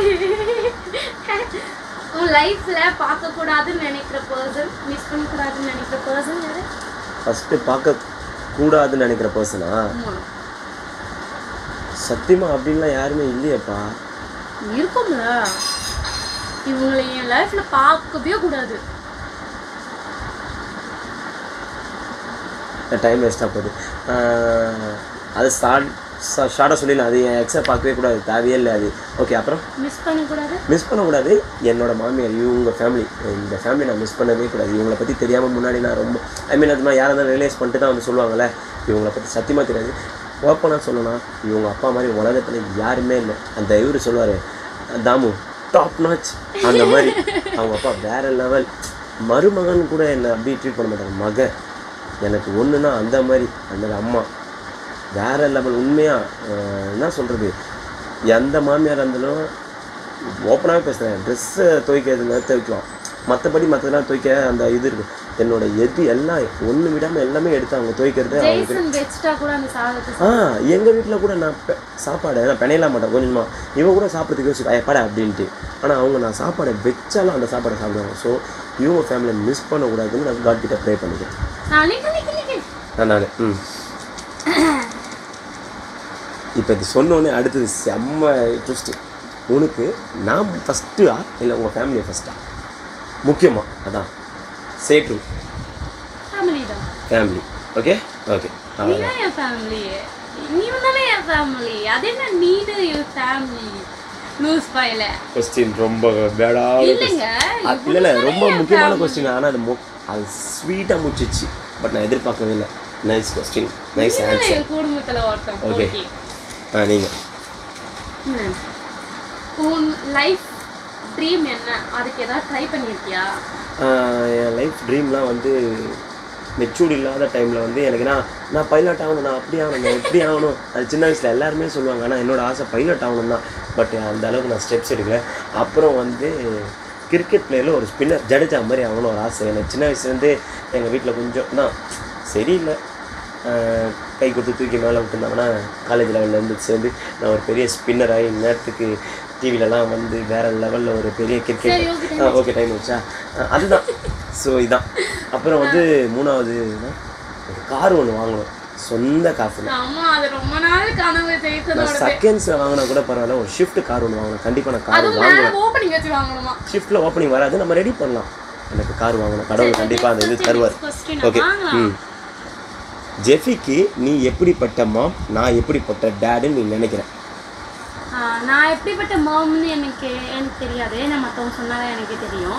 [SPEAKER 2] உன் லைஃப்பில் பார்க்கக்கூடாதுன்னு நினைக்கிற பர்சன் மிஸ் பண்ணக்கூடாதுன்னு நினைக்கிற பர்சன் யாரு
[SPEAKER 1] ஃபஸ்ட்டு பார்க்க கூடாதுன்னு நினைக்கிற பர்சனா
[SPEAKER 2] ஆமா
[SPEAKER 1] சத்தியமா அப்படின்லாம் யாருமே இல்லையேப்பா
[SPEAKER 2] இருக்கும்ல இவங்களை என் லைஃப்பில் பார்க்கவே கூடாது
[SPEAKER 1] டைம் வேஸ்ட்டாக போகுது ஆஹ், அது ஸ்டார்ட் ஷார்ட்டாக சொல்லிடலாம் அது என் எக்ஸை பார்க்கவே கூடாது தேவையே இல்லை அது ஓகே அப்புறம்
[SPEAKER 2] மிஸ் பண்ணக்கூடாது
[SPEAKER 1] மிஸ் பண்ணக்கூடாது என்னோட மாமியார் இவங்க ஃபேமிலி இந்த ஃபேமிலி நான் மிஸ் பண்ணவே கூடாது இவங்களை பற்றி தெரியாமல் முன்னாடி நான் ரொம்ப ஐ மீன் அது மாதிரி யாராக இருந்தாலும் ரியலைஸ் பண்ணிட்டு தான் வந்து சொல்லுவாங்கல்ல இவங்களை பற்றி சத்தியமாக தெரியாது ஓப்பனாக சொல்லணும் இவங்க அப்பா மாதிரி உலகத்தில் யாருமே இல்லை அந்த இவர் சொல்லுவார் தாமு டாப் நாச் அந்த மாதிரி அவங்க அப்பா வேற லெவல் மருமகன் கூட என்னை அப்படியே ட்ரீட் பண்ண மாட்டாங்க மகன் எனக்கு ஒன்றுனா அந்த மாதிரி அந்த அம்மா வேற லெவல் உண்மையாக என்ன சொல்கிறது எந்த மாமியார் இருந்தாலும் ஓப்பனாகவே பேசுகிறேன் ட்ரெஸ்ஸை துவைக்கிறதுல துவைக்கலாம் மற்றபடி மற்றதெல்லாம் துவைக்க அந்த இது இருக்கு என்னோட எது எல்லாம் ஒன்று விடாமல் எல்லாமே எடுத்து அவங்க துவைக்கிறது அவங்க
[SPEAKER 2] ஜெய்சன் வெச்சிட்டா கூட அந்த சாதத்தை
[SPEAKER 1] ஆ எங்கள் வீட்டில் கூட நான் பெ- சாப்பாடு நான் பிணையலாம் மாட்டேன் கொஞ்சமா இவன் கூட சாப்பிட்றதுக்கு யோசிப்பா எப்பாடா அப்படின்ட்டு ஆனால் அவங்க நான் சாப்பாடை வச்சாலும் அந்த சாப்பாடை சாப்பிடுவாங்க ஸோ இவங்க ஃபேமிலியை மிஸ் பண்ணக்கூடாதுன்னு நான் காட் கிட்ட ப்ரே பண்ணிக்கிறேன்
[SPEAKER 2] நான் நிக்க நிக்க நிக்க
[SPEAKER 1] நான் நான் ம் இப்போ இது சொன்னோடனே அடுத்தது செம்ம ட்விஸ்ட்டு உனக்கு நான் ஃபஸ்ட்டா இல்லை உங்கள் ஃபேமிலியை ஃபஸ்ட்டா முக்கியமாக அதான் சேட்டு
[SPEAKER 2] ஃபேமிலி தான்
[SPEAKER 1] ஃபேமிலி ஓகே ஓகே
[SPEAKER 2] நீ தான் என் ஃபேமிலி நீ தானே என் ஃபேமிலி அது என்ன நீனு என் ஃபேமிலி லூஸ் பையில
[SPEAKER 1] கொஸ்டின் ரொம்ப பேடா
[SPEAKER 2] இல்லைங்க
[SPEAKER 1] இல்லை இல்லை ரொம்ப முக்கியமான கொஸ்டின் ஆனால் அது மு அது ஸ்வீட்டாக முடிச்சிச்சு பட் நான் எதிர்பார்க்கவே இல்லை நைஸ் கொஸ்டின் நைஸ்
[SPEAKER 2] நீ தானே
[SPEAKER 1] ஆன்சர்
[SPEAKER 2] என் குடும்பத்துல ஒருத்தன்
[SPEAKER 1] Okay.
[SPEAKER 2] ஓகே
[SPEAKER 1] ஆ நீங்கள்
[SPEAKER 2] ம். உன் லைஃப் ட்ரீம் என்ன அதுக்கு ஏதாவது ட்ரை பண்ணியிருக்கியா
[SPEAKER 1] என் லைஃப் ட்ரீம்லாம் வந்து மெச்சூர்ட் இல்லாத டைமில் வந்து எனக்கு நான் நான் பைலட் ஆகணும் நான் அப்படி ஆகணும் நான் எப்படி ஆகணும் அது சின்ன வயசில் எல்லாருமே சொல்லுவாங்க ஆனால் என்னோட ஆசை பைலட் ஆகணும் தான் பட் அந்த அளவுக்கு நான் ஸ்டெப்ஸ் எடுக்கல அப்புறம் வந்து கிரிக்கெட் பிளேயரில் ஒரு ஸ்பின்னர் ஜடேஜா மாதிரி ஆகணும் ஒரு ஆசை எனக்கு சின்ன வயசுலேருந்து எங்கள் வீட்டில் கொஞ்சம் தான் சரியில்லை ஆஹ் கை கொடுத்து தூக்கி மேலே விட்டுருந்தாங்கன்னா காலேஜ் லெவல்லேருந்து சேர்ந்து நான் ஒரு பெரிய ஸ்பின்னர் ஆகி நேரத்துக்கு டிவிலலாம் வந்து வேற லெவலில் ஒரு பெரிய
[SPEAKER 2] சரி,
[SPEAKER 1] கிரிக்கெட்
[SPEAKER 2] okay,
[SPEAKER 1] ஆ ஓகே டைம் வச்சா அதுதான் ஸோ இதான் அப்புறம் வந்து மூணாவது ஒரு கார் ஒன்று வாங்கணும் சொந்த காசுல
[SPEAKER 2] அம்மா அது ரொம்ப நாள் கனவு ஜெயிச்சதோட
[SPEAKER 1] நான் செகண்ட்ஸில் வாங்கினா கூட பரவாயில்ல ஒரு ஷிஃப்ட் கார் ஒன்று வாங்கணும் கண்டிப்பாக நான் கார்
[SPEAKER 2] அதுவும்
[SPEAKER 1] வாங்குவேன்
[SPEAKER 2] மேல ஓப்பனிங் வச்சு வாங்கணுமா
[SPEAKER 1] ஷிஃப்ட்டில் ஓப்பனிங் வராது நம்ம ரெடி பண்ணலாம் எனக்கு கார் வாங்கணும் கடவுள் கண்டிப்பாக அந்த இது தருவார்
[SPEAKER 2] கொஸ்டின்
[SPEAKER 1] ஓகே
[SPEAKER 2] வாங்கலாம்
[SPEAKER 1] ம் ஜெஃபிக்கு நீ எப்படிப்பட்ட மாம் நான் எப்படிப்பட்ட டேடுன்னு நீ நினைக்கிறேன்
[SPEAKER 2] ஆஹ் நான் எப்படிப்பட்ட மாம்னு எனக்கு எனக்கு தெரியாது நான் மற்றவங்க சொன்னாதான் எனக்கு தெரியும்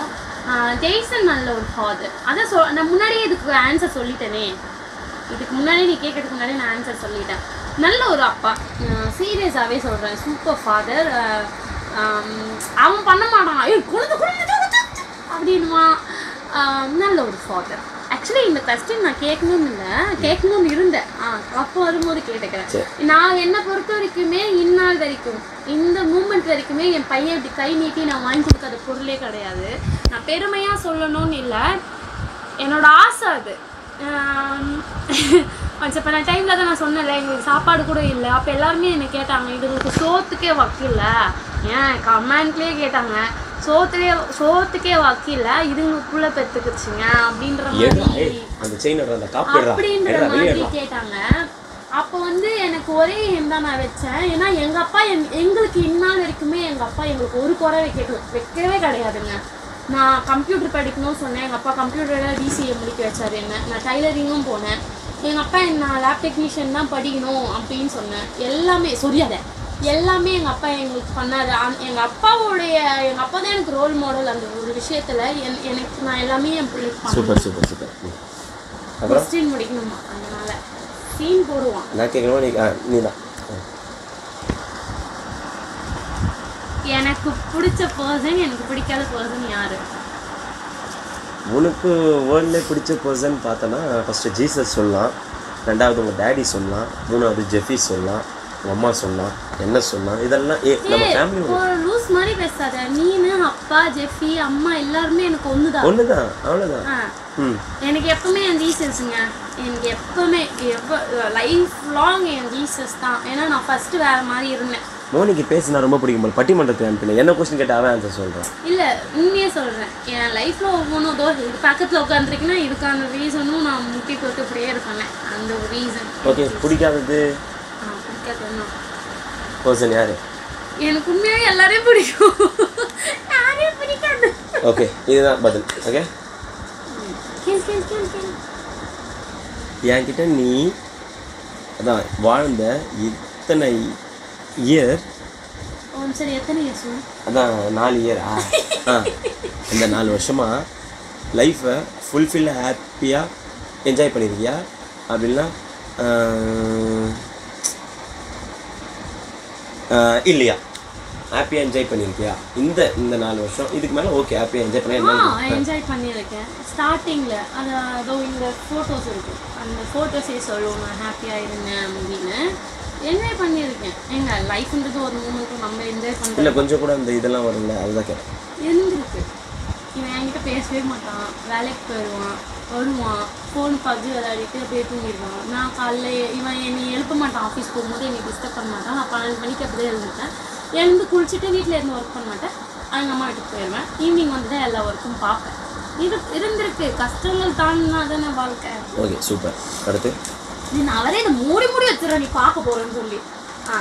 [SPEAKER 2] ஜெய்சன் நல்ல ஒரு ஃபாதர் அதான் சொ நான் முன்னாடியே இதுக்கு ஆன்சர் சொல்லிட்டேனே இதுக்கு முன்னாடி நீ கேட்கறதுக்கு முன்னாடி நான் ஆன்சர் சொல்லிட்டேன் நல்ல ஒரு அப்பா சீரியஸாகவே சொல்கிறேன் சூப்பர் ஃபாதர் அவன் பண்ண மாட்டான் ஐயோ குழந்தை குழந்தை அப்படின்னுவான் ஆஹ் நல்ல ஒரு ஃபாதர் ஆக்சுவலி இந்த கொஸ்டின் நான் கேட்கணும்னு இல்லை கேட்கணும்னு இருந்தேன் ஆ அப்போ வரும்போது கேட்டுக்கிறேன் நான் என்னை பொறுத்த வரைக்குமே இந்நாள் வரைக்கும் இந்த மூமெண்ட் வரைக்குமே என் பையன் இப்படி கை நீட்டி நான் வாங்கி கொடுக்காத பொருளே கிடையாது நான் பெருமையாக சொல்லணும்னு இல்லை என்னோட ஆசை அது கொஞ்சம் இப்போ நான் டைமில் தான் நான் சொன்னேன்ல எங்களுக்கு சாப்பாடு கூட இல்லை அப்போ எல்லாருமே என்னை கேட்டாங்க இதுங்களுக்கு சோத்துக்கே வக்கில்ல ஏன் கமெண்ட்லேயே கேட்டாங்க சோத்துலேயே சோத்துக்கே வக்கில்ல இதுங்களுக்குள்ள பெற்றுக்குச்சுங்க அப்படின்ற
[SPEAKER 1] ஏடா
[SPEAKER 2] மாதிரி
[SPEAKER 1] ஏய், அந்த செயின் அந்த காப்பு எடுறா
[SPEAKER 2] அப்படின்ற
[SPEAKER 1] எடுறா வெளியே
[SPEAKER 2] மாதிரி
[SPEAKER 1] எடுறா
[SPEAKER 2] கேட்டாங்க அப்போ வந்து எனக்கு ஒரே எண் தான் நான் வச்சேன் ஏன்னா எங்க அப்பா என் எங்களுக்கு இந்நாள் வரைக்குமே எங்க அப்பா எங்களுக்கு ஒரு குறை வைக்க வைக்கவே கிடையாதுங்க நான் கம்ப்யூட்டர் படிக்கணும்னு சொன்னேன் எங்கள் அப்பா கம்ப்யூட்டரில் டிசிஏ முடிக்க வச்சாரு என்ன நான் டைலரிங்கும் போனேன் எங்கள் அப்பா நான் லேப் டெக்னீஷியன் தான் படிக்கணும் அப்படின்னு சொன்னேன் எல்லாமே சொல்லாத எல்லாமே எங்கள் அப்பா எங்களுக்கு பண்ணாரு அந்- எங்க அப்பாவுடைய எங்கள் அப்பா தான் எனக்கு ரோல் மாடல் அந்த ஒரு விஷயத்தில் என் எனக்கு நான் எல்லாமே என் பிள்ளைக்கு பண்ணேன்
[SPEAKER 1] சூப்பர் சூப்பர் சூப்பர் ம். அப்புறம்
[SPEAKER 2] கொஸ்டின் முடிக்கணுமா அதனால சீன் போடுவான்
[SPEAKER 1] நான் கேட்கணுமா நீ ஆ நீ தான்
[SPEAKER 2] எனக்கு பிடிச்ச பர்சன் எனக்கு பிடிக்காத பர்சன் யாரு
[SPEAKER 1] உனக்கு வேர்ல்டில் பிடிச்ச பர்சன் பார்த்தோன்னா ஃபஸ்ட்டு ஜீசஸ் சொல்லலாம் ரெண்டாவது உங்கள் டேடி சொல்லலாம் மூணாவது ஜெஃபி சொல்லலாம் உங்கள் அம்மா சொல்லலாம் என்ன சொல்லலாம் இதெல்லாம் ஏ நம்ம ஃபேமிலி
[SPEAKER 2] ஒரு லூஸ் மாதிரி பேசாத நீனு அப்பா ஜெஃபி அம்மா எல்லாருமே எனக்கு ஒண்ணுதான்
[SPEAKER 1] ஒன்று தான் அவ்வளோதான்
[SPEAKER 2] ஆ.
[SPEAKER 1] ம்
[SPEAKER 2] எனக்கு எப்பவுமே என் ஜீசஸ்ங்க எனக்கு எப்பவுமே எப்போ லைஃப் லாங் என் ஜீசஸ் தான் ஏன்னா நான் ஃபர்ஸ்ட் வேற மாதிரி இருந்தேன்
[SPEAKER 1] மோனிக்கு பேசினா ரொம்ப பிடிக்கும் போல பட்டிமன்றத்துக்கு அனுப்பினேன் என்ன கொஸ்டின் கேட்டால் அவன் ஆன்சர் சொல்கிறான்
[SPEAKER 2] இல்ல உண்மையே சொல்றேன் என் லைஃப்ல ஒவ்வொன்றும் இதோ இது பக்கத்துல உட்காந்துருக்குன்னா இதுக்கான ரீசனும் நான் முட்டி போட்டு இப்படியே இருக்கேன் அந்த ஒரு ரீசன்
[SPEAKER 1] ஓகே பிடிக்காதது
[SPEAKER 2] பிடிக்காதுன்னா
[SPEAKER 1] பர்சன் யார்
[SPEAKER 2] எனக்கு உண்மையாவே எல்லாரையும் பிடிக்கும் யாரையும் பிடிக்காது
[SPEAKER 1] ஓகே இதுதான் பதில் ஓகே
[SPEAKER 2] கேள் கேள் கேள் கேள்
[SPEAKER 1] என்கிட்ட நீ அதான் வாழ்ந்த இத்தனை இயர்
[SPEAKER 2] ஓ சரி எத்தனை இயர்ஸ்
[SPEAKER 1] அதான் நாலு இயர் ஆ ஆ இந்த நாலு வருஷமா லைஃப்பை ஃபுல்ஃபில் ஹாப்பியாக என்ஜாய் பண்ணியிருக்கியா அப்படின்னா ஆஹ், ஆஹ், இல்லையா ஹாப்பியாக என்ஜாய் பண்ணியிருக்கியா இந்த இந்த நாலு வருஷம் இதுக்கு மேலே ஓகே ஹாப்பியாக என்ஜாய் பண்ண
[SPEAKER 2] ஆ
[SPEAKER 1] என்ன
[SPEAKER 2] என்ஜாய் பண்ணியிருக்கேன் ஸ்டார்டிங்கில் அது அதோ இந்த ஃபோட்டோஸ் இருக்கு அந்த ஃபோட்டோஸே சொல்லுவோம் நான் ஹாப்பியாக இருந்தேன் அப்படின்னு என்ஜாய் பண்ணியிருக்கேன் எங்க லைஃப்ன்றது ஒரு மூமெண்ட்டும் நம்ம என்ஜாய் பண்ணுறது
[SPEAKER 1] இல்லை கொஞ்சம் கூட அந்த இதெல்லாம் வரும்ல அதுதான் கேட்டேன்
[SPEAKER 2] இருந்திருக்கு இவன் என்கிட்ட பேசவே மாட்டான் வேலைக்கு போயிடுவான் வருவான் ஃபோன் பப்ஜி விளையாடிட்டு அப்படியே தூங்கிடுவான் நான் காலைல இவன் என்னை எழுப்ப மாட்டான் ஆஃபீஸ் போகும்போது என்னை டிஸ்டர்ப் பண்ண மாட்டான் நான் பன்னெண்டு மணிக்கு அப்படியே எழுந்துட்டேன் எழுந்து குளிச்சுட்டு வீட்டில் இருந்து ஒர்க் பண்ண மாட்டேன் அவங்க அம்மா வீட்டுக்கு போயிடுவேன் ஈவினிங் வந்து தான் எல்லா ஒர்க்கும் பார்ப்பேன் இது இருந்திருக்கு கஷ்டங்கள் தாண்டினா தானே வாழ்க்கை
[SPEAKER 1] ஓகே சூப்பர் அடுத்து
[SPEAKER 2] நீ நான் அவரே இதை மூடி மூடி வச்சிடறேன் நீ பார்க்க போறேன்னு சொல்லி ஆ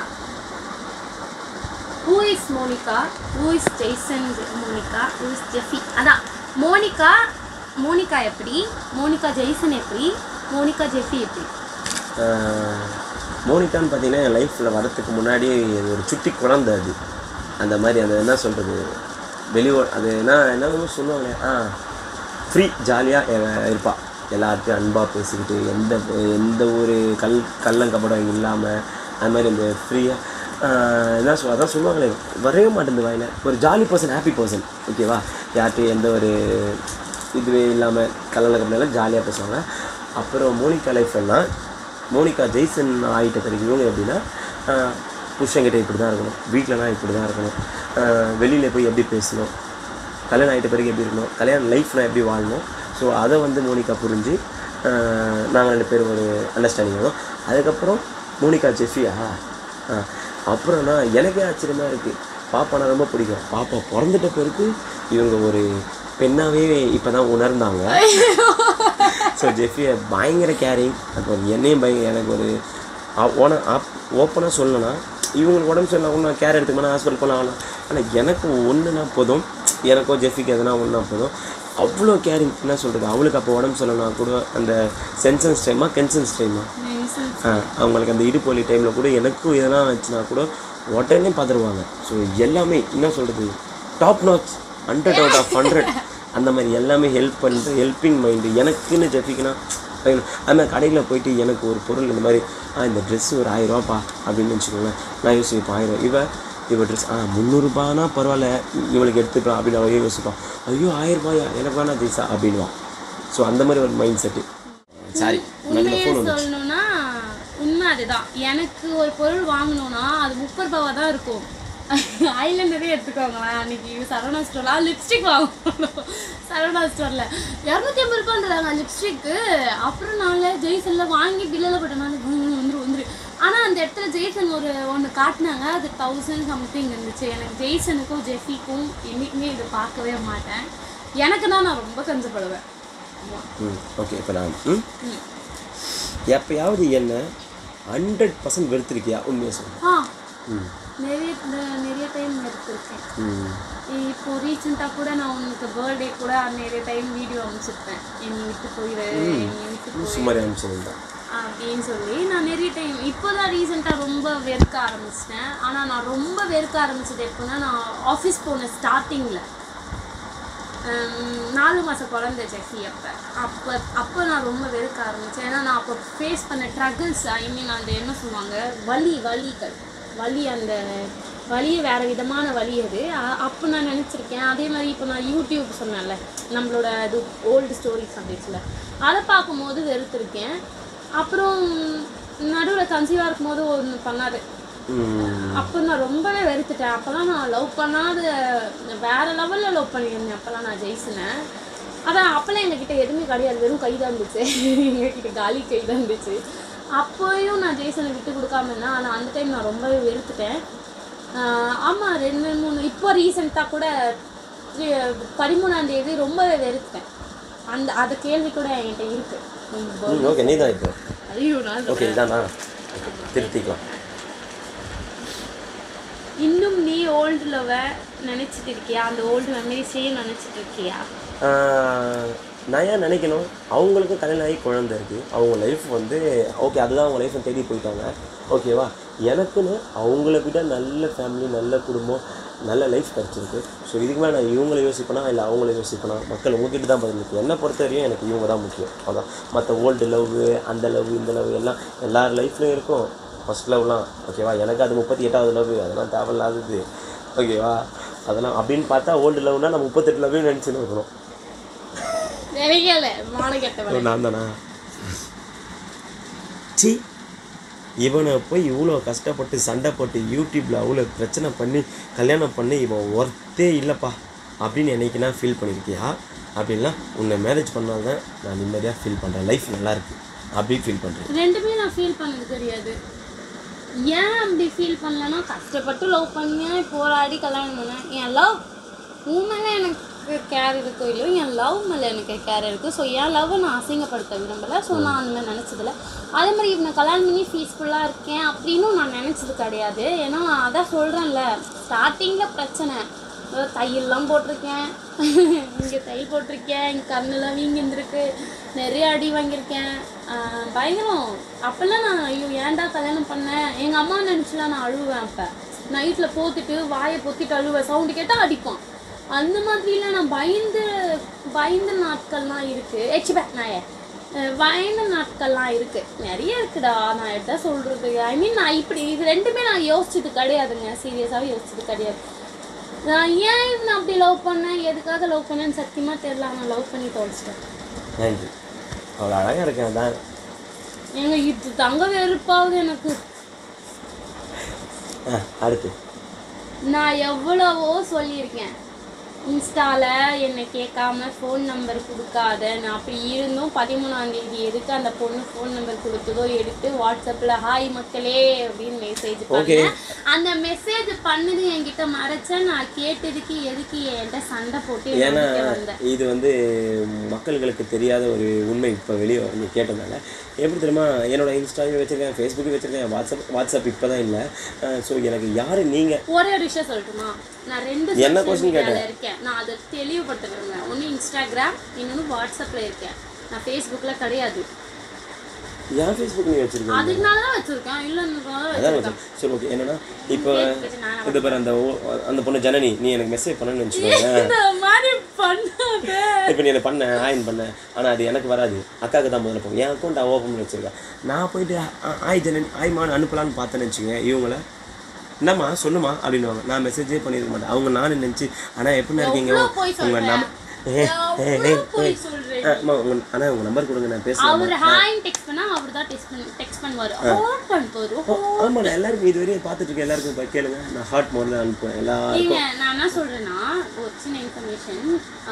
[SPEAKER 2] who is Monica who is Jason Monica who is Jeffy அதான் மோனிகா மோனிகா எப்படி மோனிகா ஜெய்சன் எப்படி மோனிகா ஜெஃபி எப்படி
[SPEAKER 1] ஆஹ், மோனிகான்னு பார்த்தீங்கன்னா என் லைஃப்பில் வரத்துக்கு முன்னாடி அது ஒரு சுட்டி குழந்தை அது அந்த மாதிரி அந்த என்ன சொல்கிறது வெளியூ அது என்ன என்ன சொல்லுவாங்க ஆ ஃப்ரீ ஜாலியாக இருப்பாள் எல்லார்ட்டையும் அன்பாக பேசிக்கிட்டு எந்த எந்த ஒரு கல் கள்ளங்கப்படம் இல்லாமல் அது மாதிரி இந்த ஃப்ரீயாக என்ன சொல் அதான் சொல்லுவாங்களே வரவே மாட்டேங்குது வாயில ஒரு ஜாலி பர்சன் ஹாப்பி பர்சன் ஓகேவா யார்கிட்டையும் எந்த ஒரு இதுவே இல்லாமல் கல்லங்கப்படம் எல்லாம் ஜாலியாக பேசுவாங்க அப்புறம் மோனிகா லைஃப்னா மோனிகா ஜெய்சன் ஆகிட்ட பிறகு இவங்க எப்படின்னா ஆஹ், புருஷன்கிட்ட இப்படி தான் இருக்கணும் வீட்டிலனா இப்படி தான் இருக்கணும் வெளியில் போய் எப்படி பேசணும் கல்யாணம் ஆகிட்ட பிறகு எப்படி இருக்கணும் கல்யாணம் லைஃப்னா எப்படி வாழணும் ஸோ அதை வந்து மோனிகா புரிஞ்சு நாங்கள் ரெண்டு பேரும் ஒரு அண்டர்ஸ்டாண்டிங் வரும் அதுக்கப்புறம் மோனிகா ஜெஃபியா ஆ, அப்புறம்னா எனக்கே ஆச்சரியமாக இருக்குது பாப்பானா ரொம்ப பிடிக்கும் பாப்பா பிறந்துட்ட பிறகு இவங்க ஒரு பெண்ணாகவே இப்போ தான் உணர்ந்தாங்க ஸோ ஜெஃபியை பயங்கர கேரிங் அப்புறம் என்னையும் பயங்கர எனக்கு ஒரு ஓன ஆப் ஓப்பனாக சொல்லணும்னா இவங்களுக்கு உடம்பு சரியில்லை ஒன்று கேர் எடுத்துக்கணும் ஹாஸ்பிட்டல் போகலாம் ஆகலாம் ஆனால் எனக்கு ஒன்றுனா போதும் எனக்கோ ஜெஃபிக்கு எதுனா ஒன்றா போதும் அவ்வளோ கேரிங் என்ன சொல்கிறது அவளுக்கு அப்போ உடம்பு சொல்லணும்னா கூட அந்த சென்சன்ஸ் டைமா கென்சன்ஸ் டைமா அவங்களுக்கு அந்த இடுப்பு வலி டைமில் கூட எனக்கும் எதனா ஆச்சுன்னா கூட உடனே பார்த்துருவாங்க ஸோ எல்லாமே என்ன சொல்கிறது top notch hundred out of hundred அந்த மாதிரி எல்லாமே ஹெல்ப் பண்ணுற ஹெல்பிங் மைண்டு எனக்குன்னு ஜெஃபிக்குன்னா வேணும் அது மாதிரி கடையில் போயிட்டு எனக்கு ஒரு பொருள் இந்த மாதிரி ஆ இந்த ட்ரெஸ் ஒரு ஆயிரரூபாப்பா அப்படின்னு வச்சுக்கோங்களேன் நான் யோசிப்பேன் ஆயிரம் இவ இவ ட்ரெஸ் ஆ முந்நூறுபானா பரவாயில்ல இவளுக்கு எடுத்துக்கலாம் அப்படின்னு அவன் யோசிப்பான் ஐயோ ஆயிரம் ரூபாயா எனக்கு வேணா ஜெய்ஸா அப்படின்வான் ஸோ அந்த மாதிரி ஒரு மைண்ட் செட்டு சாரி நல்ல
[SPEAKER 2] உண்மையை
[SPEAKER 1] ஃபோன் வந்து
[SPEAKER 2] சொல்லணும்னா உண்மை அதுதான் எனக்கு ஒரு பொருள் வாங்கணும்னா அது முப்பது ரூபாவா தான் இருக்கும் ஐலண்டரே எடுத்துக்கோங்களேன் அன்னைக்கு சரவணா ஸ்டோரில் லிப்ஸ்டிக் வாங்கணும் சரவணா ஸ்டோரில் இரநூத்தி ஐம்பது ரூபான்றாங்க லிப்ஸ்டிக்கு அப்புறம் நாங்கள் ஜெய்சனில் வாங்கி பில்லில் போட்டனால வந்துரு வந்துரு ஆனால் அந்த இடத்துல ஜெய்சன் ஒரு ஒன்று காட்டினாங்க அது தௌசண்ட் சம்திங் இருந்துச்சு எனக்கு ஜெய்சனுக்கும் ஜெஃபிக்கும் என்றைக்குமே இதை பார்க்கவே மாட்டேன் எனக்கு தான் நான் ரொம்ப கஞ்சப்படுவேன்
[SPEAKER 1] ம் ஓகே இப்போ நான் ம் எப்பயாவது என்ன ஹண்ட்ரட் பர்சன்ட் வெறுத்திருக்கியா உண்மையாக சொல்லு
[SPEAKER 2] ஆ
[SPEAKER 1] ம்
[SPEAKER 2] நிறைய ந- நிறைய டைம் எடுத்திருக்கேன்
[SPEAKER 1] ம்
[SPEAKER 2] இப்போ ரீசெண்டாக கூட நான் உனக்கு பர்த்டே கூட நிறைய டைம் வீடியோ அனுப்பிச்சிருப்பேன் என்னை விட்டு போயிடு என்னை விட்டு போயிடு
[SPEAKER 1] சுமாரி அனுப்பிச்சிருந்தா
[SPEAKER 2] அப்படின்னு சொல்லி நான் நிறைய டைம் இப்போ தான் ரீசெண்டாக ரொம்ப வெறுக்க ஆரம்பிச்சிட்டேன் ஆனால் நான் ரொம்ப வெறுக்க ஆரம்பிச்சது எப்போனா நான் ஆஃபீஸ் போன ஸ்டார்டிங்கில் நாலு மாதம் குழந்தை ஜெஃபி அப்போ அப்போ அப்போ நான் ரொம்ப வெறுக்க ஆரம்பித்தேன் ஏன்னா நான் அப்போ ஃபேஸ் பண்ண ட்ரகிள்ஸ் ஐ மீன் அந்த என்ன சொல்லுவாங்க வலி வலிகள் வலி அந்த வலியே வேறு விதமான வலி அது அ- அப்போ நான் நினச்சிருக்கேன் அதே மாதிரி இப்போ நான் யூடியூப் சொன்னேன்ல நம்மளோட இது ஓல்டு ஸ்டோரிஸ் அப்படிச்சுல அதை பார்க்கும்போது வெறுத்திருக்கேன் அப்புறம் நடுவில் கன்சீவாக இருக்கும்போது ஒன்று பண்ணாரு
[SPEAKER 1] ம்
[SPEAKER 2] அப்போ நான் ரொம்பவே வெறுத்துட்டேன் அப்போல்லாம் நான் லவ் பண்ணாத வேற லெவலில் லவ் பண்ணியிருந்தேன் அப்போல்லாம் நான் ஜெயிச்சினேன் அதான் அப்போல்லாம் எங்ககிட்ட எதுவுமே கிடையாது வெறும் கை தான் இருந்துச்சு எங்ககிட்ட காலி கை தான் இருந்துச்சு அப்போயும் நான் ஜெய்சனை விட்டு கொடுக்காம இருந்தேன் ஆனால் அந்த டைம் நான் ரொம்பவே வெறுத்துட்டேன் ஆஹ் ஆமா ரெண்டு மூணு இப்போ ரீசெண்டாக கூட த்ரீ- பதிமூணாம் தேதி ரொம்பவே வெறுத்துட்டேன் அந்த அந்த கேள்வி கூட என்கிட்ட இருக்கு உம்
[SPEAKER 1] ம் ஓகே நீ தான் இப்போ
[SPEAKER 2] ஐயோ நான்
[SPEAKER 1] ஓகே இதானா திருத்திக்கலாம்
[SPEAKER 2] இன்னும் நீ ஓல்டு லவ நினைச்சிட்டு இருக்கியா அந்த ஓல்டு மெமரிஸையும் நினைச்சிட்டு இருக்கியா
[SPEAKER 1] ஆஹ், நான் ஏன் நினைக்கணும் அவங்களுக்கும் கல்யாணம் ஆகி குழந்தை இருக்குது அவங்க லைஃப் வந்து ஓகே அதுதான் அவங்க லைஃப்பை தேடி போயிட்டாங்க ஓகேவா எனக்குன்னு அவங்கள விட நல்ல ஃபேமிலி நல்ல குடும்பம் நல்ல லைஃப் கிடச்சிருக்கு ஸோ இதுக்கு மேலே நான் இவங்கள யோசிப்பேனா இல்லை அவங்கள யோசிப்பேனா மக்கள் உங்ககிட்ட தான் பதில் இருக்கு என்னை பொறுத்த வரையும் எனக்கு இவங்க தான் முக்கியம் அதான் மற்ற ஓல்டு லவ் அந்த லவ் இந்த லவ் எல்லாம் எல்லார் லைஃப்லையும் இருக்கும் ஃபஸ்ட் லவ்லாம் ஓகேவா எனக்கு அது முப்பத்தி எட்டாவது லவ் அதெல்லாம் தேவையில்லாதது ஓகேவா அதெல்லாம் அப்படின்னு பார்த்தா ஓல்டு லவ்னா நான் முப்பத்தெட்டு லவ்வையும் நினச்சின்னு இருக்கணும்
[SPEAKER 2] நினைக்கல மான கெட்டவன்
[SPEAKER 1] நான் தானா சி இவனை போய் இவ்வளோ கஷ்டப்பட்டு சண்டை போட்டு யூடியூப்பில் அவ்வளோ பிரச்சனை பண்ணி கல்யாணம் பண்ணி இவன் ஒர்த்தே இல்லைப்பா அப்படின்னு என்னைக்குனா ஃபீல் பண்ணியிருக்கியா அப்படின்னா உன்னை மேரேஜ் பண்ணாதான் நான் நிம்மதியாக ஃபீல் பண்ணுறேன் லைஃப் நல்லா இருக்கு அப்படி ஃபீல் பண்ணுறேன்
[SPEAKER 2] ரெண்டுமே நான் ஃபீல் பண்ணது கிடையாது ஏன் அப்படி ஃபீல் பண்ணலன்னா கஷ்டப்பட்டு லவ் பண்ணேன் போராடி கல்யாணம் பண்ணேன் என் லவ் உன் மேலே எனக்கு கேர் இருக்கோ இல்லையோ என் லவ் மேலே எனக்கு கேர் இருக்குது ஸோ என் லவ்வை நான் அசிங்கப்படுத்த விரும்பலை ஸோ நான் அந்த மாதிரி நினச்சதில்ல அதே மாதிரி இவனை கல்யாணம் பண்ணி பீஸ்ஃபுல்லாக இருக்கேன் அப்படின்னும் நான் நினச்சது கிடையாது ஏன்னா அதான் சொல்கிறேன்ல ஸ்டார்டிங்கில் பிரச்சனை அஹ் தையல்லாம் போட்டிருக்கேன் இங்கே தையல் போட்டிருக்கேன் இங்கே கண்ணுலாம் வீங்கிருந்துருக்கு நிறைய அடி வாங்கியிருக்கேன் ஆஹ் பயங்கரம் அப்போல்லாம் நான் ஐயோ ஏன்டா கல்யாணம் பண்ணேன் எங்கள் அம்மா நினச்சிலாம் நான் அழுவேன் அப்போ நைட்டில் போத்திட்டு வாயை பொத்திட்டு அழுவேன் சவுண்டு கேட்டால் அடிப்பான் அந்த மாதிரிலாம் நான் பயந்து பயந்த நாட்கள்லாம் இருக்குது எச்சுபே நாயே அஹ் பயந்த நாட்கள்லாம் இருக்கு நிறைய இருக்குடா நான் எதா சொல்றது ஐ மீன் நான் இப்படி இது ரெண்டுமே நான் யோசிச்சது கிடையாதுங்க சீரியஸாகவே யோசிச்சது கிடையாது நான் ஏன் இவனை அப்படி லவ் பண்ணேன் எதுக்காக லவ் பண்ணேன்னு சத்தியமாக தெரியல நான் லவ் பண்ணி தொலைச்சிட்டேன்
[SPEAKER 1] தேங்க்யூ அவ்வளோ அழகாக இருக்கேன் தான்
[SPEAKER 2] ஏங்க இது தங்க வெறுப்பாகுது எனக்கு
[SPEAKER 1] ஆ அடுத்து
[SPEAKER 2] நான் எவ்வளவோ சொல்லியிருக்கேன் இன்ஸ்டால என்னை கேட்காம ஃபோன் நம்பர் கொடுக்காத நான் அப்படி இருந்தும் பதிமூணாம் தேதி எதுக்கு அந்த பொண்ணு ஃபோன் நம்பர் கொடுத்ததோ எடுத்து வாட்ஸ்அப்பில் ஹாய் மக்களே அப்படின்னு மெசேஜ் பண்ணேன் அந்த மெசேஜ் பண்ணது என்கிட்ட மறைச்சேன் நான் கேட்டதுக்கு எதுக்கு என்கிட்ட சண்டை போட்டு
[SPEAKER 1] ஏன்னா
[SPEAKER 2] என்கிட்ட வந்த
[SPEAKER 1] இது வந்து மக்கள்களுக்கு தெரியாத ஒரு உண்மை இப்போ வெளியே வந்து கேட்டதுனால எப்படி தெரியுமா என்னோட இன்ஸ்டாவையும் வச்சுருக்கேன் ஃபேஸ்புக்கையும் வச்சுருக்கேன் வாட்ஸ்அப் வாட்ஸ்அப் இப்போ தான் இல்லை ஸோ எனக்கு யார் நீங்கள்
[SPEAKER 2] ஒரே ஒரு விஷயம் சொல்லட்டுமா நான் ரெண்டு
[SPEAKER 1] என்ன
[SPEAKER 2] social
[SPEAKER 1] question
[SPEAKER 2] mediaல இருக்கேன் நான் அதை தெளிவுபடுத்துறேன் ஒன்று இன்ஸ்டாகிராம் இன்னொன்று வாட்ஸ்அப்பில் இருக்கேன் நான் ஃபேஸ்புக்கில் கிடையாது
[SPEAKER 1] என் ஃபேஸ்புக் நீ வச்சிருக்கீங்க
[SPEAKER 2] அதுக்குனால தான் வச்சிருக்கேன் இல்லைன்னு
[SPEAKER 1] அதான் வச்சு சரி ஓகே என்னன்னா இப்போ இது பாரு அந்த ஓ- அந்த பொண்ணு ஜனனி நீ எனக்கு மெசேஜ் பண்ணணும்னு வச்சுக்கோங்க
[SPEAKER 2] இந்த மாதிரி பண்ணாத
[SPEAKER 1] இப்போ நீ எனக்கு பண்ண ஆயின் பண்ண ஆனால் அது எனக்கு வராது அக்காவுக்கு தான் முதல்ல போகும் என் அக்கௌண்ட் ஓப்பன் பண்ணி வச்சிருக்கேன் நான் போயிட்டு ஆ- ஆய் ஜனனி ஆய்மான்னு அனுப்பலான்னு பார்த்தேன்னு வச்சுக்கோங்க இவங்கள என்னம்மா சொல்லுமா அப்படின்னுவாங்க நான் மெசேஜே பண்ணியிருக்க மாட்டேன் அவங்க நானும் நினச்சி ஆனால் எப்படி இருக்கீங்க
[SPEAKER 2] எவ்வளவு பொய்
[SPEAKER 1] உங்கள்
[SPEAKER 2] சொல்ற?
[SPEAKER 1] நம் ஏ ஏ ஏ
[SPEAKER 2] எவ்வளவு பொய் சொல்றேன்
[SPEAKER 1] அம்மா உங்கள் ஆனால் உங்கள் நம்பர் கொடுங்க நான் பேசுகிறேன்
[SPEAKER 2] அவர் ஹாய் டெக்ஸ்ட் பண்ணா அவர் தான் டெக்ஸ்ட் பண்ணி டெக்ஸ்ட் பண்ணுவாரு ஹோம் பண்ணுவாரு
[SPEAKER 1] ஆமாம் நான் எல்லாருக்கும் இது வரையும் பார்த்துட்டு இருக்கேன் எல்லாருக்கும் இப்போ கேளுங்க நான் ஹார்ட் மோட் தான் அனுப்புவேன் எல்லாருக்கும்
[SPEAKER 2] நீங்க நான் என்ன சொல்றேன்னா ஒரு சின்ன இன்ஃபர்மேஷன்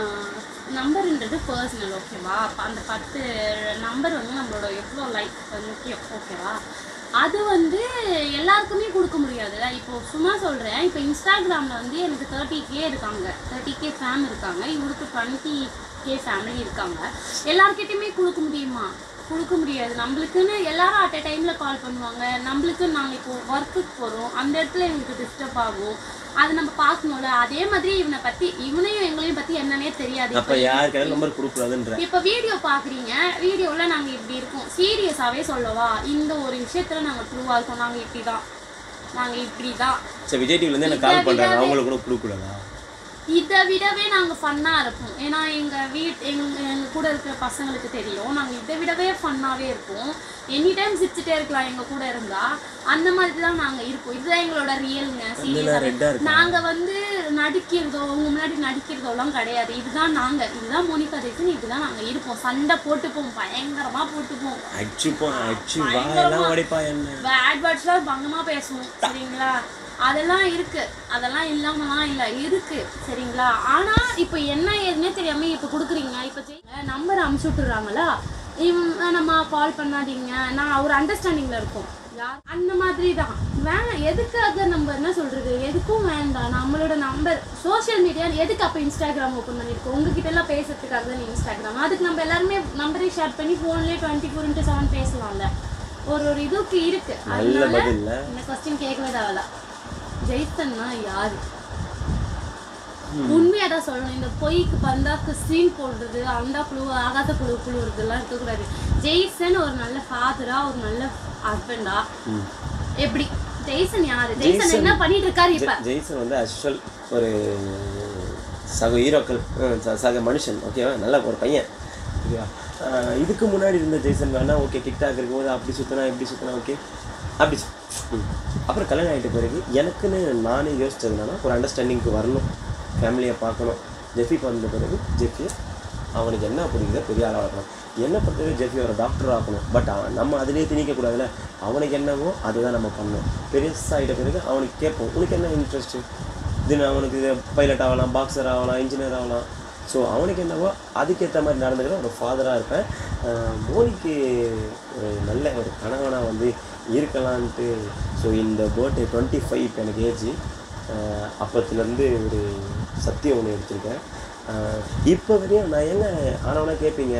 [SPEAKER 2] நம்பர்ன்றது பர்சனல் ஓகேவா அந்த பத்து நம்பர் வந்து நம்மளோட எவ்வளோ லைக் முக்கியம் ஓகேவா அது வந்து எல்லாருக்குமே கொடுக்க முடியாதுல்ல இப்போ சும்மா சொல்கிறேன் இப்போ இன்ஸ்டாகிராமில் வந்து எனக்கு தேர்ட்டி கே இருக்காங்க தேர்ட்டி கே ஃபேம் இருக்காங்க இவருக்கு டுவெண்ட்டி கே ஃபேமிலி இருக்காங்க எல்லார்கிட்டயுமே கொடுக்க முடியுமா கொடுக்க முடியாது நம்மளுக்குன்னு எல்லாரும் அட் a டைமில் கால் பண்ணுவாங்க நம்மளுக்கு நாங்கள் இப்போ ஒர்க்குக்கு போகிறோம் அந்த இடத்துல எங்களுக்கு டிஸ்டர்ப் ஆகும் அது நம்ம பார்க்கணும்ல அதே மாதிரி இவனை பற்றி இவனையும் எங்களையும் பற்றி என்னன்னே தெரியாது
[SPEAKER 1] அப்போ யாருக்காவது நம்பர் கொடுக்கூடாதுன்ற
[SPEAKER 2] இப்போ வீடியோ பார்க்குறீங்க வீடியோவில் நாங்கள் இப்படி இருக்கோம் சீரியஸாகவே சொல்லவா இந்த ஒரு விஷயத்தில் நாங்கள் ட்ரூவாக இருக்கோம் நாங்கள் இப்படி தான் நாங்கள் இப்படி தான்
[SPEAKER 1] சரி விஜய் டிவிலேருந்து எனக்கு கால் பண்ணுறாங்க அவங்களுக்கு கூட கொடுக்கூடாதா
[SPEAKER 2] இதை விடவே நாங்கள் ஃபன்னாக இருப்போம் ஏன்னா எங்கள் வீட் எங்கள் எங்கள் கூட இருக்கிற பசங்களுக்கு தெரியும் நாங்கள் இதை விடவே ஃபன்னாகவே இருப்போம் எனி டைம் சிரிச்சுட்டே இருக்கலாம் எங்கள் கூட இருந்தால் அந்த மாதிரி தான் நாங்கள் இருப்போம் இதுதான் எங்களோட ரியலுங்க
[SPEAKER 1] நான்
[SPEAKER 2] சீரியஸாக
[SPEAKER 1] ரெட்டா இருக்கேன்
[SPEAKER 2] நாங்கள் வந்து நடிக்கிறதோ உங்க முன்னாடி நடிக்கிறதோலாம் கிடையாது இதுதான் நாங்கள் இதுதான் மோனிகா தேசன் இதுதான் நாங்கள் இருப்போம் சண்டை போட்டுப்போம் பயங்கரமாக போட்டுப்போம்
[SPEAKER 1] அடிச்சுப்போம் அடிச்சு வாயெல்லாம் உடைப்பா என்ன
[SPEAKER 2] பேட் வேர்ட்ஸ்லாம் பங்கமாக பேசுவோம் சரிங்களா அதெல்லாம் இருக்கு அதெல்லாம் இல்லாமலாம் இல்லை இருக்கு சரிங்களா ஆனா இப்போ என்ன ஏதுன்னே தெரியாம இப்போ கொடுக்குறீங்க இப்போ நம்பர் அமுச்சு விட்டுறாங்களா இவங்க நம்ம கால் பண்ணாதீங்க நான் ஒரு அண்டர்ஸ்டாண்டிங்ல இருக்கோம் யார் அந்த மாதிரி தான் வேணாம் எதுக்காக நம்ம என்ன சொல்றது எதுக்கும் வேண்டாம் நம்மளோட நம்பர் சோஷியல் மீடியா எதுக்கு அப்போ இன்ஸ்டாகிராம் ஓப்பன் பண்ணியிருக்கோம் உங்ககிட்ட எல்லாம் பேசுறதுக்காக தான் இன்ஸ்டாகிராம் அதுக்கு நம்ம எல்லாருமே நம்பரே ஷேர் பண்ணி ஃபோன்லேயே டுவெண்ட்டி ஃபோர் இன்ட்டு செவன் பேசலாம்ல ஒரு ஒரு இதுக்கு இருக்கு
[SPEAKER 1] நல்ல
[SPEAKER 2] அதனால
[SPEAKER 1] பதில்ல
[SPEAKER 2] இந்த கொஸ்டின் கேட்கவே தேவையில்ல ஜெயித்தன்னா யாரு உண்மையா தான் சொல்லணும் இந்த பொய்க்கு பந்தாக்கு சீன் போடுறது அந்த புழு ஆகாத புழு புழுறதுலாம் இருக்கக்கூடாது ஜெய்சன் ஒரு நல்ல ஃபாதரா ஒரு நல்ல ஹஸ்பண்டா
[SPEAKER 1] ம்.
[SPEAKER 2] எப்படி ஜெய்சன் யாரு ஜெய்சன் என்ன பண்ணிட்டு இருக்காரு இப்ப
[SPEAKER 1] ஜெ- ஜெய்சன் வந்து அஸ்வல் ஒரு சக ஹீரோக்கள் அஹ் ச- சக மனுஷன் ஓகேவா நல்ல ஒரு பையன் ஓகேவா அஹ் இதுக்கு முன்னாடி இருந்த ஜெய்சன் வேணா ஓகே டிக்டாக் இருக்கும்போது அப்படி சுற்றினா இப்படி சுற்றினா ஓகே அப்படி சு- ம். அப்புறம் கல்யாணம் ஆகிட்ட பிறகு எனக்குன்னு நானே யோசிச்சது என்னன்னா ஒரு அண்டர்ஸ்டாண்டிங்க்கு வரணும் ஃபேமிலியை பார்க்கணும் ஜெஃபிக்கு வந்த பிறகு ஜெஃபி அவனுக்கு என்ன பிடிக்குதோ பெரிய ஆளாக இருக்கணும் என்ன பொறுத்தவரை ஜெஃபி ஒரு டாக்டர் ஆக்கணும் பட் அவன் நம்ம அதிலே திணிக்கக்கூடாதுல்ல அவனுக்கு என்னவோ அதுதான் நம்ம பண்ணணும் பெருசாகிட்ட பிறகு அவனுக்கு கேட்போம் உனக்கு என்ன இன்ட்ரெஸ்ட்டு இது அவனுக்கு இது பைலட் ஆகலாம் பாக்ஸர் ஆகலாம் இன்ஜினியர் ஆகலாம் ஸோ அவனுக்கு என்னவோ அதுக்கேற்ற மாதிரி நடந்துக்கிற ஒரு ஃபாதராக இருப்பேன் ஆஹ் மோனிக்கு ஒரு நல்ல ஒரு கணவனாக வந்து இருக்கலான்ட்டு ஸோ இந்த பர்த்டே டுவெண்ட்டி ஃபைவ் இப்போ எனக்கு ஏஜ் அப்பத்துலேருந்து ஒரு சத்தியம் ஒன்று எடுத்திருக்கேன் இப்போ வரையும் நான் என்ன ஆனவனா கேட்பீங்க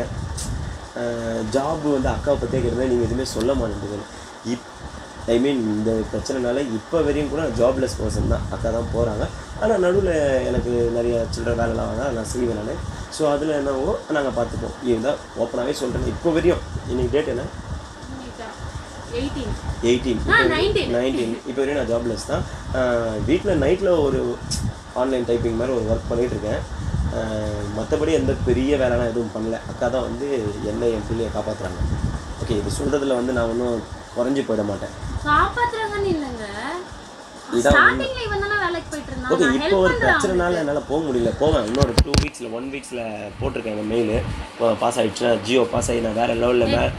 [SPEAKER 1] ஜாப் வந்து அக்காவை பற்றியே கேட்குறேன் நீங்கள் எதுவுமே சொல்ல மாட்டேங்குது இப் ஐ மீன் இந்த பிரச்சனைனால இப்போ வரையும் கூட ஜாப்லெஸ் பர்சன் தான் அக்கா தான் போகிறாங்க ஆனால் நடுவில் எனக்கு நிறைய சில்லற வேலைலாம் வாங்க நான் செய்வேன் நான் ஸோ அதில் என்னவோ நாங்கள் பார்த்துப்போம் இதுதான் ஓப்பனாகவே சொல்கிறேன் இப்போ வரையும் இன்னைக்கு டேட் என்ன
[SPEAKER 2] எயிட்டீன்
[SPEAKER 1] எயிட்டீன்
[SPEAKER 2] ஆ, 19.
[SPEAKER 1] நைன்டீன் இப்போ வரையும் நான் ஜாப்லெஸ் தான் வீட்டில் நைட்டில் ஒரு ஆன்லைன் டைப்பிங் மாதிரி ஒரு ஒர்க் பண்ணிகிட்டு இருக்கேன் மற்றபடி எந்த பெரிய வேலைலாம் எதுவும் பண்ணல அக்கா தான் வந்து என்னை என் பிள்ளையை காப்பாற்றுறாங்க ஓகே இது சொல்கிறதுல வந்து நான் ஒன்றும் குறைஞ்சி போயிட மாட்டேன்
[SPEAKER 2] காப்பாத்துறாங்கன்னு இல்லைங்க
[SPEAKER 1] இதான்
[SPEAKER 2] ஸ்டார்டிங்ல இவன் தானே வேலைக்கு போயிட்டு இருந்தான்
[SPEAKER 1] ஓகே
[SPEAKER 2] நான்
[SPEAKER 1] இப்போ
[SPEAKER 2] ஹெல்ப்
[SPEAKER 1] ஒரு
[SPEAKER 2] பண்றேன்
[SPEAKER 1] பிரச்சனைனால என்னால் போக முடியல போவேன் இன்னொரு டூ வீக்ஸில் ஒன் வீக்ஸில் போட்டிருக்கேன் எங்கள் மெயில் பாஸ் ஆகிடுச்சுன்னா ஜியோ பாஸ் ஆகி நான் வேறு லெவலில் மே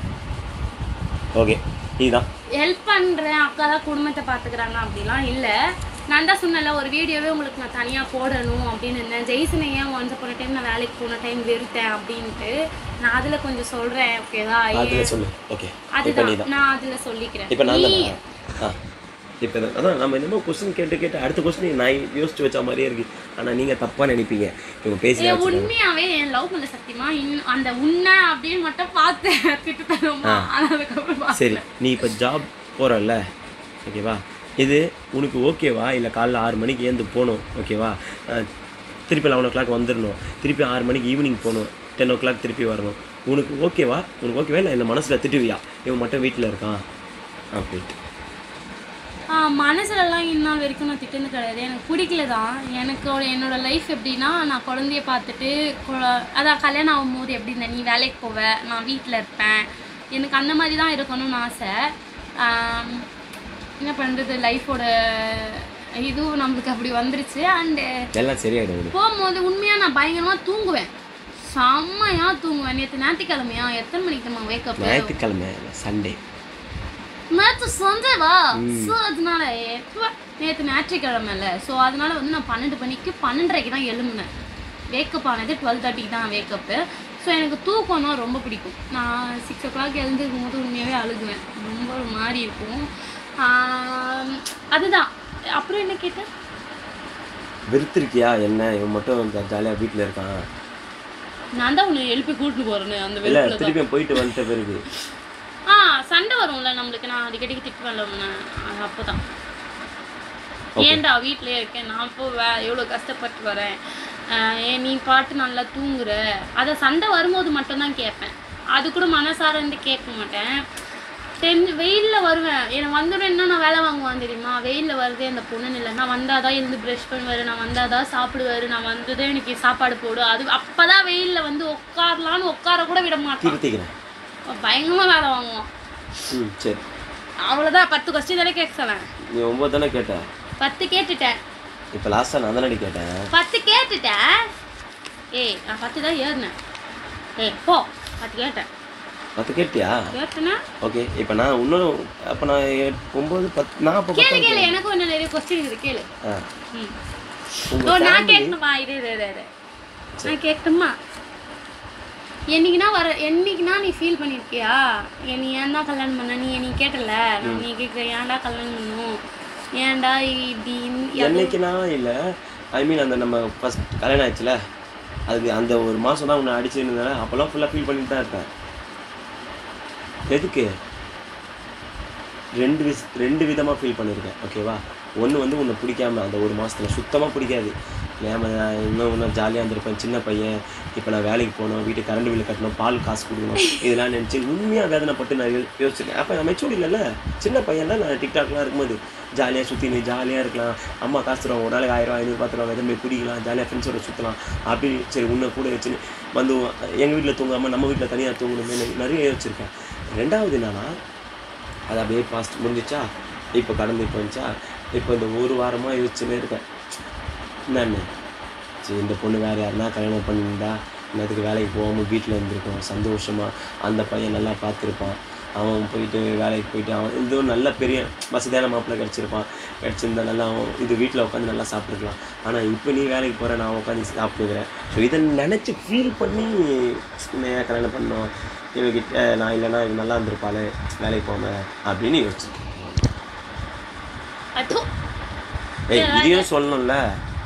[SPEAKER 1] ஓகே இதுதான்
[SPEAKER 2] ஹெல்ப் பண்றேன் அக்கா தான் குடும்பத்தை பாத்துக்கிறாங்க அப்படிலாம் இல்ல நான் தான் சொன்னல ஒரு வீடியோவே உங்களுக்கு நான் தனியா போடணும் அப்படின்னு இருந்தேன் ஜெய்சனை ஏன் ஒன்ஸ் போன டைம் நான் வேலைக்கு போன டைம் வெறுத்தேன் அப்படின்ட்டு நான் அதுல கொஞ்சம் சொல்றேன் ஓகேவா
[SPEAKER 1] அதில் சொல்லு ஓகே இப்போ
[SPEAKER 2] அதுதான்
[SPEAKER 1] நீ தான்
[SPEAKER 2] நான் அதுல சொல்லிக்கிறேன்
[SPEAKER 1] இப்போ நான்
[SPEAKER 2] நீ
[SPEAKER 1] தானே ஆ இப்போ தான் அதான் நம்ம என்னமோ கொஸ்டின் கேட்டு கேட்டு அடுத்த கொஸ்டின் நான் யோசிச்சு வச்ச மாதிரியே இருக்கு ஆனால் நீங்கள் தப்பாக நினைப்பீங்க இவங்க பேசி
[SPEAKER 2] ஏ, உண்மையாவே என் லவ் பண்ண சத்தியமா இன்னும் அந்த உண்மை அப்படின்னு மட்டும் பார்த்தேன் திட்டு தருமா அதுக்கப்புறம் பார்த்தேன்.
[SPEAKER 1] சரி நீ இப்போ ஜாப் போகிறல்ல ஓகேவா இது உனக்கு ஓகேவா இல்லை காலைல ஆறு மணிக்கு ஏந்து போகணும் ஓகேவா அஹ், திருப்பி லெவன் ஓ கிளாக் வந்துடணும் திருப்பி ஆறு மணிக்கு ஈவினிங் போகணும் டென் ஓ கிளாக் திருப்பி வரணும் உனக்கு ஓகேவா உனக்கு ஓகேவா இல்லை இந்த மனசில் திட்டுவியா இவன் மட்டும் வீட்டில் இருக்கான் அப்படின்ட்டு
[SPEAKER 2] ஆ, மனசுலலாம் இன்னும் வரைக்கும் நான் திட்டுனது கிடையாது எனக்கு பிடிக்கல தான் எனக்கு ஒரு- என்னோட லைஃப் எப்படின்னா நான் குழந்தைய பார்த்துட்டு குழ- அதான் கல்யாணம் ஆகும்போது எப்படி இருந்தேன் நீ வேலைக்கு போவ நான் வீட்டில் இருப்பேன் எனக்கு அந்த மாதிரி தான் இருக்கணும்னு ஆசை ஆம், என்ன பண்ணுறது லைஃபோட இதுவும் நம்மளுக்கு அப்படி வந்துருச்சு அண்டு
[SPEAKER 1] எல்லாம் சரியாயிடும் உனக்கு
[SPEAKER 2] போகும்போது உண்மையாக நான் பயங்கரமாக தூங்குவேன் செம்மையாக தூங்குவேன் நேற்று ஞாயிற்றுக்கிழமையா எத்தனை மணிக்கு நம்ம வேக்கப்
[SPEAKER 1] ஞாயிற்றுக்கிழமை சண்டே
[SPEAKER 2] நேற்று சண்டேவா ஸோ அதனால எப்போ நேற்று ஞாயிற்றுக்கிழமைல ஸோ அதனால வந்து நான் பன்னெண்டு மணிக்கு பன்னெண்டரைக்கு தான் எழும்பினேன் வேக்கப் ஆனது டுவெல் தேர்ட்டிக்கு தான் வேக்கப்பு ஸோ எனக்கு தூக்கம்னா ரொம்ப பிடிக்கும் நான் சிக்ஸ் ஓ கிளாக் எழுந்திருக்கும் போது உண்மையாகவே அழுகுவேன் ரொம்ப ஒரு மாதிரி இருக்கும் ஆம், அதுதான் அப்புறம் என்ன கேட்டேன்
[SPEAKER 1] வெறுத்திருக்கியா என்ன இவன் மட்டும் ஜாலியாக வீட்டில் இருக்கான்
[SPEAKER 2] நான் தான் உன்னை எழுப்பி கூட்டிட்டு போறேன்னு அந்த
[SPEAKER 1] இல்லை
[SPEAKER 2] வெறுப்புல தான்
[SPEAKER 1] திருப்பியும் போயிட்டு வந்துட்ட பிறகு
[SPEAKER 2] ஆ சண்டை வரும்ல நம்மளுக்கு நான் அடிக்கடி திட்டுவேன்ல உன்னை அது அப்போதான் ஏன்டா வீட்டிலே இருக்கேன் நான் இப்போ வே எவ்வளோ கஷ்டப்பட்டு வரேன் ஆஹ் ஏன் நீ பாட்டு நல்லா தூங்குற அதை சண்டை வரும்போது மட்டும்தான் கேட்பேன் அது கூட மனசார இருந்து கேட்க மாட்டேன் தெரிஞ்சு வெயிலில் வருவேன் எனக்கு வந்தோடனே என்ன நான் வேலை வாங்குவான் தெரியுமா வெயிலில் வருதே அந்த பொண்ணு இல்லை நான் வந்தால் தான் எழுந்து ப்ரஷ் பண்ணுவார் நான் வந்தால் தான் சாப்பிடுவார் நான் வந்ததே எனக்கு சாப்பாடு போடு அது அப்போ தான் வெயிலில் வந்து உட்காரலான்னு உட்கார கூட விட மாட்டான்
[SPEAKER 1] திருத்திக்கிறேன்
[SPEAKER 2] பயங்கரமாக வேலை வாங்குவான்
[SPEAKER 1] ம் சரி
[SPEAKER 2] அவ்வளோதான் பத்து கொஸ்டின் தானே கேட்க சொன்னேன்
[SPEAKER 1] நீ ஒம்பது தானே கேட்ட
[SPEAKER 2] பத்து கேட்டுட்டேன்
[SPEAKER 1] இப்போ லாஸ்ட்டாக நான் தானடி கேட்டேன்
[SPEAKER 2] பத்து கேட்டுட்டேன் ஏய் நான் பத்து தான் ஏறினேன் ஏய் போ பத்து கேட்டேன்
[SPEAKER 1] பத்து கேட்டியா
[SPEAKER 2] கேட்டேன்னா
[SPEAKER 1] ஓகே இப்போ நான் இன்னும் அப்போ நான் எ- ஒம்பது பத்து நான் அப்போ
[SPEAKER 2] கேளு கேளு எனக்கும் இன்னும் நிறைய கொஸ்டின் இருக்குது கேளு
[SPEAKER 1] ஆ
[SPEAKER 2] ம்
[SPEAKER 1] உங்க
[SPEAKER 2] ஓ நான் கேட்கணுமா இரு இரு இரு, இரு நான் கேட்கணுமா என்னைக்குனா வர என்னைக்குனா நீ ஃபீல் பண்ணியிருக்கியா ஏன் நீ ஏன்டா கல்யாணம் பண்ண நீ நீ கேட்டல நான் நீ கேட்குற ஏன்டா கல்யாணம் பண்ணும் ஏன்டா இப்படி
[SPEAKER 1] என்னைக்குனா இல்லை ஐ மீன் அந்த நம்ம ஃபஸ்ட் கல்யாணம் ஆயிடுச்சுல அதுக்கு அந்த ஒரு மாதம் தான் உன்னை அடிச்சுருந்தேன் அப்போல்லாம் ஃபுல்லாக ஃபீல் பண்ணிட்டு தான் இருப்பேன் எதுக்கு ரெண்டு விஸ் ரெண்டு விதமாக ஃபீல் பண்ணியிருக்கேன் ஓகேவா ஒன்று வந்து உன்னை பிடிக்காம அந்த ஒரு மாசத்துல சுத்தமாக பிடிக்காது ஏமா நான் இன்னும் இன்னும் ஜாலியாக இருந்திருப்பேன் சின்ன பையன் இப்போ நான் வேலைக்கு போகணும் வீட்டுக்கு கரண்ட் பில்லு கட்டணும் பால் காசு கொடுக்கணும் இதெல்லாம் நினச்சி உண்மையாக வேதனைப்பட்டு நான் யோ- யோசிச்சிருக்கேன் அப்போ நான் மெச்சூர்ட் இல்லைல்ல சின்ன பையன்லாம் நான் டிக்டாக்லாம் இருக்கும்போது ஜாலியாக சுற்றி ஜாலியாக இருக்கலாம் அம்மா காசு தருவாங்க ஒரு நாளைக்கு ஆயிரம் ஐநூறு பத்து ரூபா எதுவும் போய் குடிக்கலாம் ஜாலியாக ஃப்ரெண்ட்ஸோட சுற்றலாம் அப்படி சரி உன்னை கூட வச்சுன்னு வந்து எங்கள் வீட்டில் தூங்காமல் நம்ம வீட்டில் தனியாக தூங்கணுமே நிறைய யோசிச்சிருக்கேன் ரெண்டாவது என்னன்னா அது அப்படியே பாஸ்ட் முடிஞ்சிச்சா இப்போ கடந்து போச்சா இப்போ இந்த ஒரு வாரமாக யோசிச்சுன்னே இருக்கேன் என்னன்னு சரி இந்த பொண்ணு வேறு யாருன்னா கல்யாணம் பண்ணியிருந்தா இன்னத்துக்கு வேலைக்கு போகாமல் வீட்டில் இருந்திருக்கோம் சந்தோஷமாக அந்த பையன் நல்லா பார்த்துருப்பான் அவன் போயிட்டு வேலைக்கு போயிட்டு அவன் இது ஒரு நல்ல பெரிய வசதியான மாப்பிள்ளை கிடச்சிருப்பான் கிடச்சிருந்தா நல்லா அவன் இது வீட்டில் உட்காந்து நல்லா சாப்பிட்டுருக்கலாம் ஆனால் இப்போ நீ வேலைக்கு போகிற நான் உட்காந்து சாப்பிட்டுக்கிறேன் ஸோ இதை நினச்சி ஃபீல் பண்ணி நான் ஏன் கல்யாணம் பண்ணோம் இவகிட்ட நான் இல்லைன்னா இது நல்லா இருந்திருப்பாளே வேலைக்கு போகாம அப்படின்னு யோசிச்சேன்
[SPEAKER 2] அதோ
[SPEAKER 1] ஏய் இதையும் சொல்லணும்ல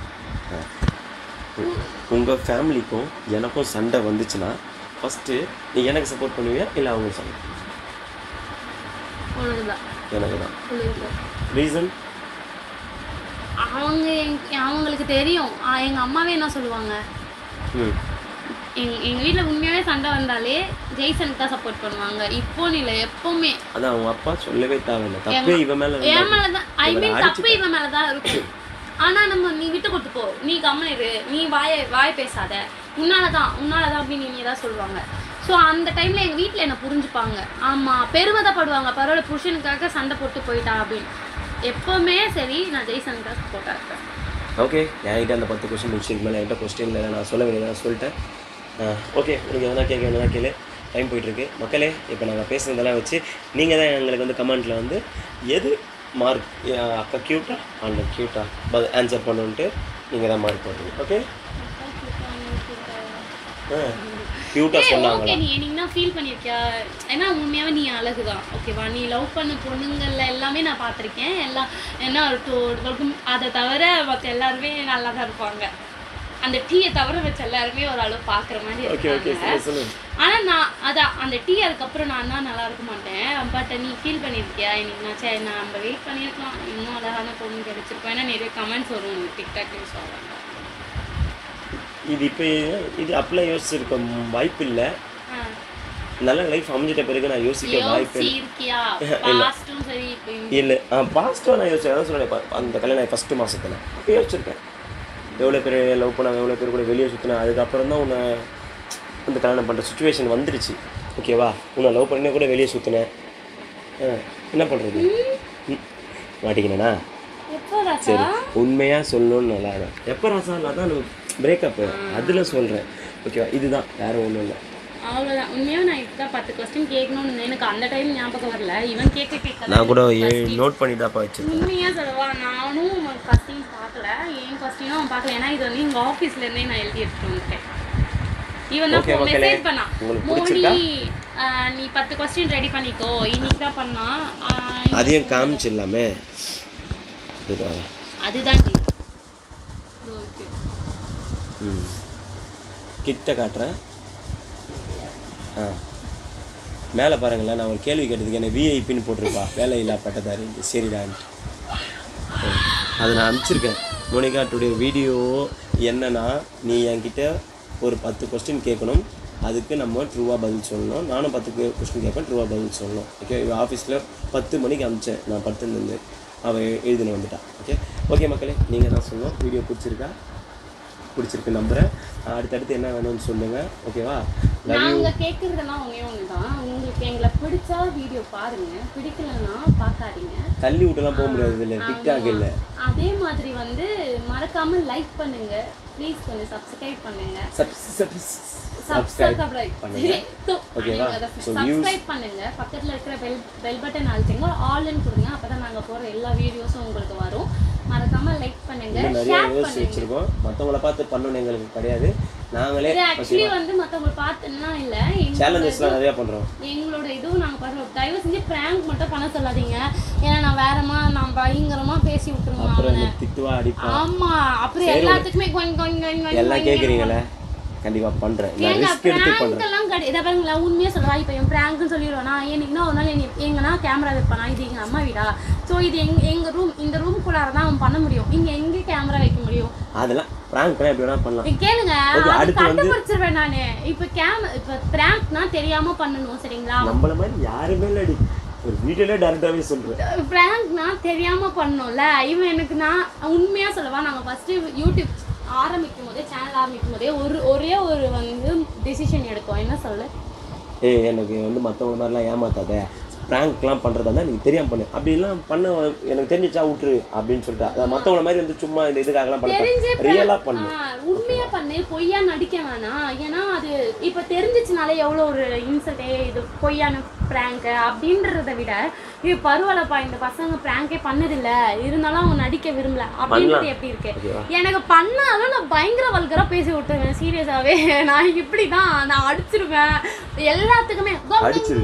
[SPEAKER 1] உங்கள் ஃபேமிலிக்கும் எனக்கும் சண்டை வந்துச்சுன்னா ஃபஸ்ட்டு நீ எனக்கு சப்போர்ட் பண்ணுவியா இல்லை அவங்களுக்கு சப்போர்ட்
[SPEAKER 2] உனக்குதான்
[SPEAKER 1] எனக்கு தான்
[SPEAKER 2] உனக்குதான்
[SPEAKER 1] ரீசன்
[SPEAKER 2] அவங்க எங்க- அவங்களுக்கு தெரியும் ஆ, எங்க அம்மாவே என்ன சொல்லுவாங்க
[SPEAKER 1] ம்
[SPEAKER 2] எங்க எங்க வீட்ல உண்மையாவே சண்டை வந்தாலே ஜெய்சனுக்கு தான் சப்போர்ட் பண்ணுவாங்க இப்போன்னு இல்லை எப்பவுமே
[SPEAKER 1] அதான் அவங்க அப்பா சொல்லவே தேவையில்லை தப்பே இவன் மேலே
[SPEAKER 2] என் மேலதான் ஐ மீன் தப்பு இவன் மேலதான் இருக்கும் ஆனா நம்ம நீ விட்டு கொடுத்து போ நீ கம்மன் இரு நீ வாய வாய் பேசாத உன்னாலதான் உன்னாலதான் அப்படின்னு நீ தான் சொல்லுவாங்க ஸோ அந்த டைம்ல எங்க வீட்ல என்ன புரிஞ்சுப்பாங்க ஆமா பெருமதப்படுவாங்க பரவாயில்ல புருஷனுக்காக சண்டை போட்டு போயிட்டா அப்படின்னு எப்பவுமே சரி நான் ஜெய்சனுக்கு தான் சப்போர்ட்டா இருப்பேன்
[SPEAKER 1] ஓகே என்கிட்ட அந்த பத்து கொஸ்டின் முடிச்சு இதுக்கு மேலே என்கிட்ட கொஸ்டின் இல்லை நான் சொல்ல வேண்டியதை நான் சொல்லிட்டேன் ஓகே உங்களுக்கு எதனா கேட்க வேண்டியதா கேளு டைம் போயிட்டுருக்கு மக்களே இப்போ நாங்கள் பேசுனதெல்லாம் வச்சு நீங்கள் தான் எங்களுக்கு வந்து கமெண்ட்டில் வந்து எது மார்க் அக்கா க்யூட்டா அண்ணா க்யூட்டா ஆன்சர் பண்ணுன்ட்டு நீங்கள் தான் மார்க் போடுறீங்க ஓகே க்யூட்டாக
[SPEAKER 2] ஓகே
[SPEAKER 1] சொன்னாங்களா
[SPEAKER 2] நீ என்னைக்குனா ஃபீல் பண்ணியிருக்கியா ஏன்னா உண்மையாவே நீ அழகுதான் ஓகேவா நீ லவ் பண்ண பொண்ணுங்கள்ல எல்லாமே நான் பார்த்துருக்கேன் எல்லாம் ஏன்னா ஒரு டூ அதை தவிர மற்ற எல்லாருமே நல்லா தான் இருப்பாங்க அந்த டீயை தவிர வச்ச எல்லாருமே ஒரு அளவு பார்க்குற மாதிரி
[SPEAKER 1] ஓகே ஓகே
[SPEAKER 2] இருக்காங்க
[SPEAKER 1] சொல்லுங்க
[SPEAKER 2] ஆனா நான் அதான் அந்த டீ அதுக்கப்புறம் நான் தான் நல்லா இருக்க மாட்டேன் பட் நீ ஃபீல் பண்ணியிருக்கியா இன்னைக்கு நான் சரி நான் நம்ம வெயிட் பண்ணியிருக்கலாம் இன்னும் அழகான பொண்ணு கிடைச்சிருக்கோம் ஏன்னா நிறைய கமெண்ட்ஸ் வரும் டிக்டாக் யூஸ் ஆகிறாங்க
[SPEAKER 1] இது இப்போ இது அப்பெல்லாம் யோசிச்சிருக்க வாய்ப்பு இல்லை
[SPEAKER 2] ஆ
[SPEAKER 1] நல்ல லைஃப் அமைஞ்சிட்ட பிறகு நான் யோசிக்க வாய்ப்பு இல்லை
[SPEAKER 2] யோசிச்சிருக்கியா பாஸ்டும் சரி இப்போ
[SPEAKER 1] இல்லை பாசிட்டிவாக நான் யோசிச்சேன் அதான் சொன்னேன் இப்ப அந்த கல்யாணம் ஃபஸ்ட்டு மாதத்தில் அப்போ யோசிச்சிருக்கேன் எவ்வளோ பேர் லவ் பண்ணாங்க எவ்வளோ பேர் கூட வெளியே சுற்றினேன் அதுக்கப்புறம் தான் உன்னை இந்த கல்யாணம் பண்ணுற சுச்சுவேஷன் வந்துருச்சு ஓகேவா உன்னை லவ் பண்ணி கூட வெளியே சுற்றினேன் என்ன பண்ணுறது மாட்டிக்கினேனா
[SPEAKER 2] எப்போ ராசா
[SPEAKER 1] சரி உண்மையாக சொல்லணும்னு நல்லா தான் எப்போ ராசா அதான் பிரேக்கப்பு அதில் சொல்கிறேன் ஓகேவா இதுதான் வேறு ஒன்றும் இல்லை
[SPEAKER 2] அவ்வளோதான் உண்மையாக நான் இப்பதான் பத்து கொஸ்டின் கேட்கணும்னு இருந்தேன். எனக்கு அந்த டைம் ஞாபகம் வரல இவன் கேட்க கேட்க
[SPEAKER 1] நான் கூட நோட் பண்ணி தான்ப்பா வச்சிருக்கேன்
[SPEAKER 2] உண்மையாக சொல்லவா நானும் கொஸ்டின் பார்க்கல என் கொஸ்டினும் அவன் பார்க்கல ஏன்னா இது வந்து எங்கள் ஆஃபீஸ்லேருந்தே நான் எழுதி எடுத்துட்டு வந்துட்டேன் இவன்
[SPEAKER 1] Okay,
[SPEAKER 2] தான்
[SPEAKER 1] மக்களே.
[SPEAKER 2] மெசேஜ் பண்ணான்
[SPEAKER 1] உங்களுக்கு
[SPEAKER 2] மோடி
[SPEAKER 1] பிடிச்சிருக்கா?
[SPEAKER 2] ஆஹ், நீ பத்து கொஸ்டின் ரெடி பண்ணிக்கோ இன்னைக்கு தான் பண்ணான் ஆஹ்,
[SPEAKER 1] அதையும் காமிச்சிடலாமே இதோ.
[SPEAKER 2] அதுதான் டி. Okay.
[SPEAKER 1] ம் கிட்ட காட்டுறேன் ஆ மேலே பாருங்களேன் நான் ஒரு கேள்வி கேட்டதுக்கு என்ன விஐபின்னு போட்டிருப்பா வேலை இல்லா பட்டதாரி சரிடான்ட்டு ம். அதை நான் அனுப்பிச்சிருக்கேன் மோனிகா டுடே வீடியோ என்னன்னா நீ என்கிட்ட ஒரு பத்து கொஸ்டின் கேட்கணும் அதுக்கு நம்ம ட்ரூவாக பதில் சொல்லணும் நானும் பத்து கொஸ்டின் கேட்பேன் ட்ரூவாக பதில் சொல்லணும் ஓகே இவன் ஆஃபீஸில் பத்து மணிக்கு அனுப்பிச்சேன் நான் பத்துலேருந்து அவன் எழுதின வந்துட்டான் ஓகே ஓகே மக்களே நீங்கள் தான் சொல்லணும் வீடியோ பிடிச்சிருக்கா பிடிச்சிருக்கு நம்புகிறேன் அடுத்தடுத்து என்ன வேணும்னு சொல்லுங்கள் ஓகேவா
[SPEAKER 2] நாங்க கேட்கறதெல்லாம் ஒண்ணே ஒண்ணுதான் உங்களுக்கு எங்களை பிடிச்சா வீடியோ பாருங்க பிடிக்கலன்னா பார்க்காதீங்க
[SPEAKER 1] தள்ளி விட்டுலாம் போக முடியாது இல்லை டிக்டாக் இல்லை
[SPEAKER 2] அதே மாதிரி வந்து மறக்காம லைக் பண்ணுங்க ப்ளீஸ் கொஞ்சம் சப்ஸ்கிரைப் பண்ணுங்க
[SPEAKER 1] சப்ஸ்கிரைப்
[SPEAKER 2] ஓகேவா சப்ஸ்கிரைப் பண்ணுங்க பக்கத்துல இருக்கிற பெல் பெல் பட்டன் அழுத்துங்க ஆல்னு கொடுங்க அப்பதான் நாங்க போற எல்லா வீடியோஸும் உங்களுக்கு வரும் மறக்காம லைக் பண்ணுங்க
[SPEAKER 1] இன்னும் நிறைய
[SPEAKER 2] ஷேர்
[SPEAKER 1] யோசிச்சு
[SPEAKER 2] பண்ணுங்க
[SPEAKER 1] வச்சிருக்கோம் மற்றவங்கள பார்த்து பண்ணணும் எங்களுக்கு கிடையாது நாங்களே
[SPEAKER 2] இது ஆக்சுவலி வந்து மத்தவங்க பார்த்தேன்னா இல்ல எங்களோட
[SPEAKER 1] சேலஞ்சஸ்லாம் நிறையா பண்ணுறோம்
[SPEAKER 2] எங்களோட இதுவும் நாங்க பண்ணுவோம் தயவு செஞ்சு பிராங்க் மட்டும் பண்ண சொல்லாதீங்க ஏன்னா நான் வேறமா நான் பயங்கரமா பேசி விட்டுருவோம்
[SPEAKER 1] அப்புறம்
[SPEAKER 2] அவனை
[SPEAKER 1] இந்த திட்டுவா அடிப்பா
[SPEAKER 2] ஆமா அப்புறம் எல்லாத்துக்குமே கொங் கொங் கொங் கொங்
[SPEAKER 1] எல்லாம் கேட்குறீங்களே கண்டிப்பாக பண்ணுறேன் நான்
[SPEAKER 2] ஏங்க
[SPEAKER 1] ரிஸ்க் எடுத்து
[SPEAKER 2] prank
[SPEAKER 1] பண்ணுறேன்
[SPEAKER 2] எல்லாம் கிடையாது இதை பாருங்களேன் உண்மையா சொல்லவா இப்போ என் பிராங்க்னு சொல்லிடுவேனா என்னைக்குன்னா ஒரு நாள் என்னை எங்கன்னா கேமரா வைப்பானா இது எங்க அம்மா வீடா ஸோ இது எங்க எங்க ரூம் இந்த ரூம்குள்ளார தான் அவன் பண்ண முடியும் இங்க எங்க கேமரா வைக்க முடியும்
[SPEAKER 1] அதெல்லாம் ப்ராங்க்லாம் எப்படி வேணால் பண்ணலாம்
[SPEAKER 2] இங்க கேளுங்க
[SPEAKER 1] Okay,
[SPEAKER 2] அது
[SPEAKER 1] அடுத்து வந்து-
[SPEAKER 2] கண்டுபிடிச்சிருவேன் நானு இப்ப கேம இப்ப பிராங்க்னா தெரியாம பண்ணணும் சரிங்களா
[SPEAKER 1] நம்மள மாதிரி யாருமே இல்லடி ஒரு வீடியோலே டேரெக்டாகவே சொல்கிறேன்
[SPEAKER 2] பிராங்க்னா தெரியாம பண்ணோம்ல இவன் எனக்கு நான் உண்மையா சொல்லவா நாங்க ஃபர்ஸ்ட் யூடியூப் ஆரம்பிக்கும் போதே சேனல் ஆரம்பிக்கும் போதே ஒரு ஒரே ஒரு வந்து டிசிஷன் எடுத்தோம் என்ன சொல்லு
[SPEAKER 1] ஏய் எனக்கு வந்து மற்றவங்க மாதிரிலாம் ஏமாத்தாத ப்ராங்க்லாம் பண்ணுறதா இருந்தால் நீ தெரியாம பண்ணு அப்படிலாம் பண்ண எனக்கு தெரிஞ்சிச்சா விட்டுரு அப்படின்னு சொல்லிட்டு அதான் மற்றவங்கள மாதிரி வந்து சும்மா இந்த இதுக்காகலாம்
[SPEAKER 2] தெரிஞ்சே
[SPEAKER 1] பண்ண ரியலாக பண்ணு
[SPEAKER 2] ஆ, உண்மையா பண்ணு பொய்யா நடிக்க வேணாம் ஏன்னா அது இப்ப தெரிஞ்சிச்சுனாலே எவ்வளவு ஒரு இன்சல்ட்டே இது பொய்யான பிராங்க் அப்படின்றத விட இது பரவாயில்லப்பா இந்த பசங்க பிராங்கே பண்ணதில்ல இருந்தாலும் அவங்க நடிக்க விரும்பல அப்படின்றது எப்படி இருக்கு
[SPEAKER 1] ஓகேவா
[SPEAKER 2] எனக்கு பண்ணாலும் நான் பயங்கர வல்கரா பேசி விட்டுருவேன் சீரியஸாவே நான் இப்படிதான் நான் அடிச்சிருவேன் எல்லாத்துக்குமே
[SPEAKER 1] அடிச்சிரு.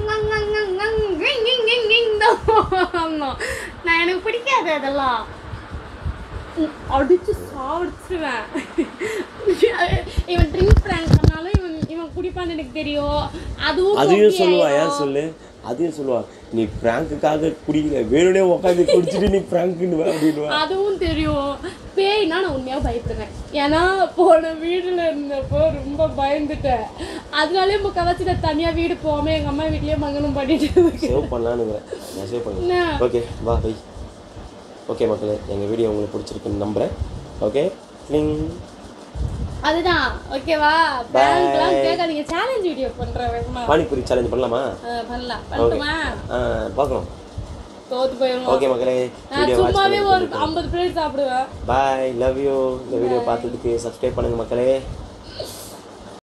[SPEAKER 2] நான் எனக்கு பிடிக்காது அதெல்லாம் உம், அடிச்சு சாடிச்சிருவேன் இவன் ட்ரிங்க் பிராங்க் பண்ணாலும் இவன் இவன் குடிப்பான்னு எனக்கு தெரியும் அதுவும்
[SPEAKER 1] அதையும்
[SPEAKER 2] copy
[SPEAKER 1] சொல்லுவா
[SPEAKER 2] ஆயிடும்.
[SPEAKER 1] ஏன் சொல்லு அதையும் சொல்லுவா நீ பிராங்குக்காக குடிக்கல வேணுனே உட்காந்து குடிச்சிட்டு நீ பிராங்க்னு அப்படின்னுவா
[SPEAKER 2] அதுவும் தெரியும் பேய்னா நான் உண்மையா பயப்படுவேன் ஏன்னா போன வீடுல இருந்தப்போ ரொம்ப பயந்துட்டேன் அதனாலே முக்கால்வாசி நான் தனியா வீடு போகாம எங்க அம்மா வீட்லயே மங்கனம் பண்ணிட்டு
[SPEAKER 1] சேவ் பண்ணலான்னு நான் சேவ் பண்ணேன்
[SPEAKER 2] என்ன?
[SPEAKER 1] ஓகே வா வை ஓகே மக்களே எங்கள் வீடியோ உங்களுக்கு பிடிச்சிருக்குன்னு நம்புகிறேன் ஓகே க்ளிங்
[SPEAKER 2] அதுதான் ஓகேவா பேங்க்லாம் கேட்காதீங்க சேலஞ்ச் வீடியோ பண்றேன் வேகமா
[SPEAKER 1] பானிபூரி சேலஞ்ச் பண்ணலாமா
[SPEAKER 2] அஹ் பண்ணலாம் பண்ணட்டுமா
[SPEAKER 1] ஆ பார்க்கலாம்
[SPEAKER 2] தோத்து போயிடும்
[SPEAKER 1] ஓகே மக்களே
[SPEAKER 2] நான்
[SPEAKER 1] வீடியோ வாட்ச்
[SPEAKER 2] சும்மாவே
[SPEAKER 1] பண்ணி
[SPEAKER 2] ஒரு ஐம்பது பிளேட் சாப்பிடுவேன்
[SPEAKER 1] பாய் லவ் யூ இந்த வீடியோ பார்த்ததுக்கு சப்ஸ்கிரைப் பண்ணுங்கள் மக்களே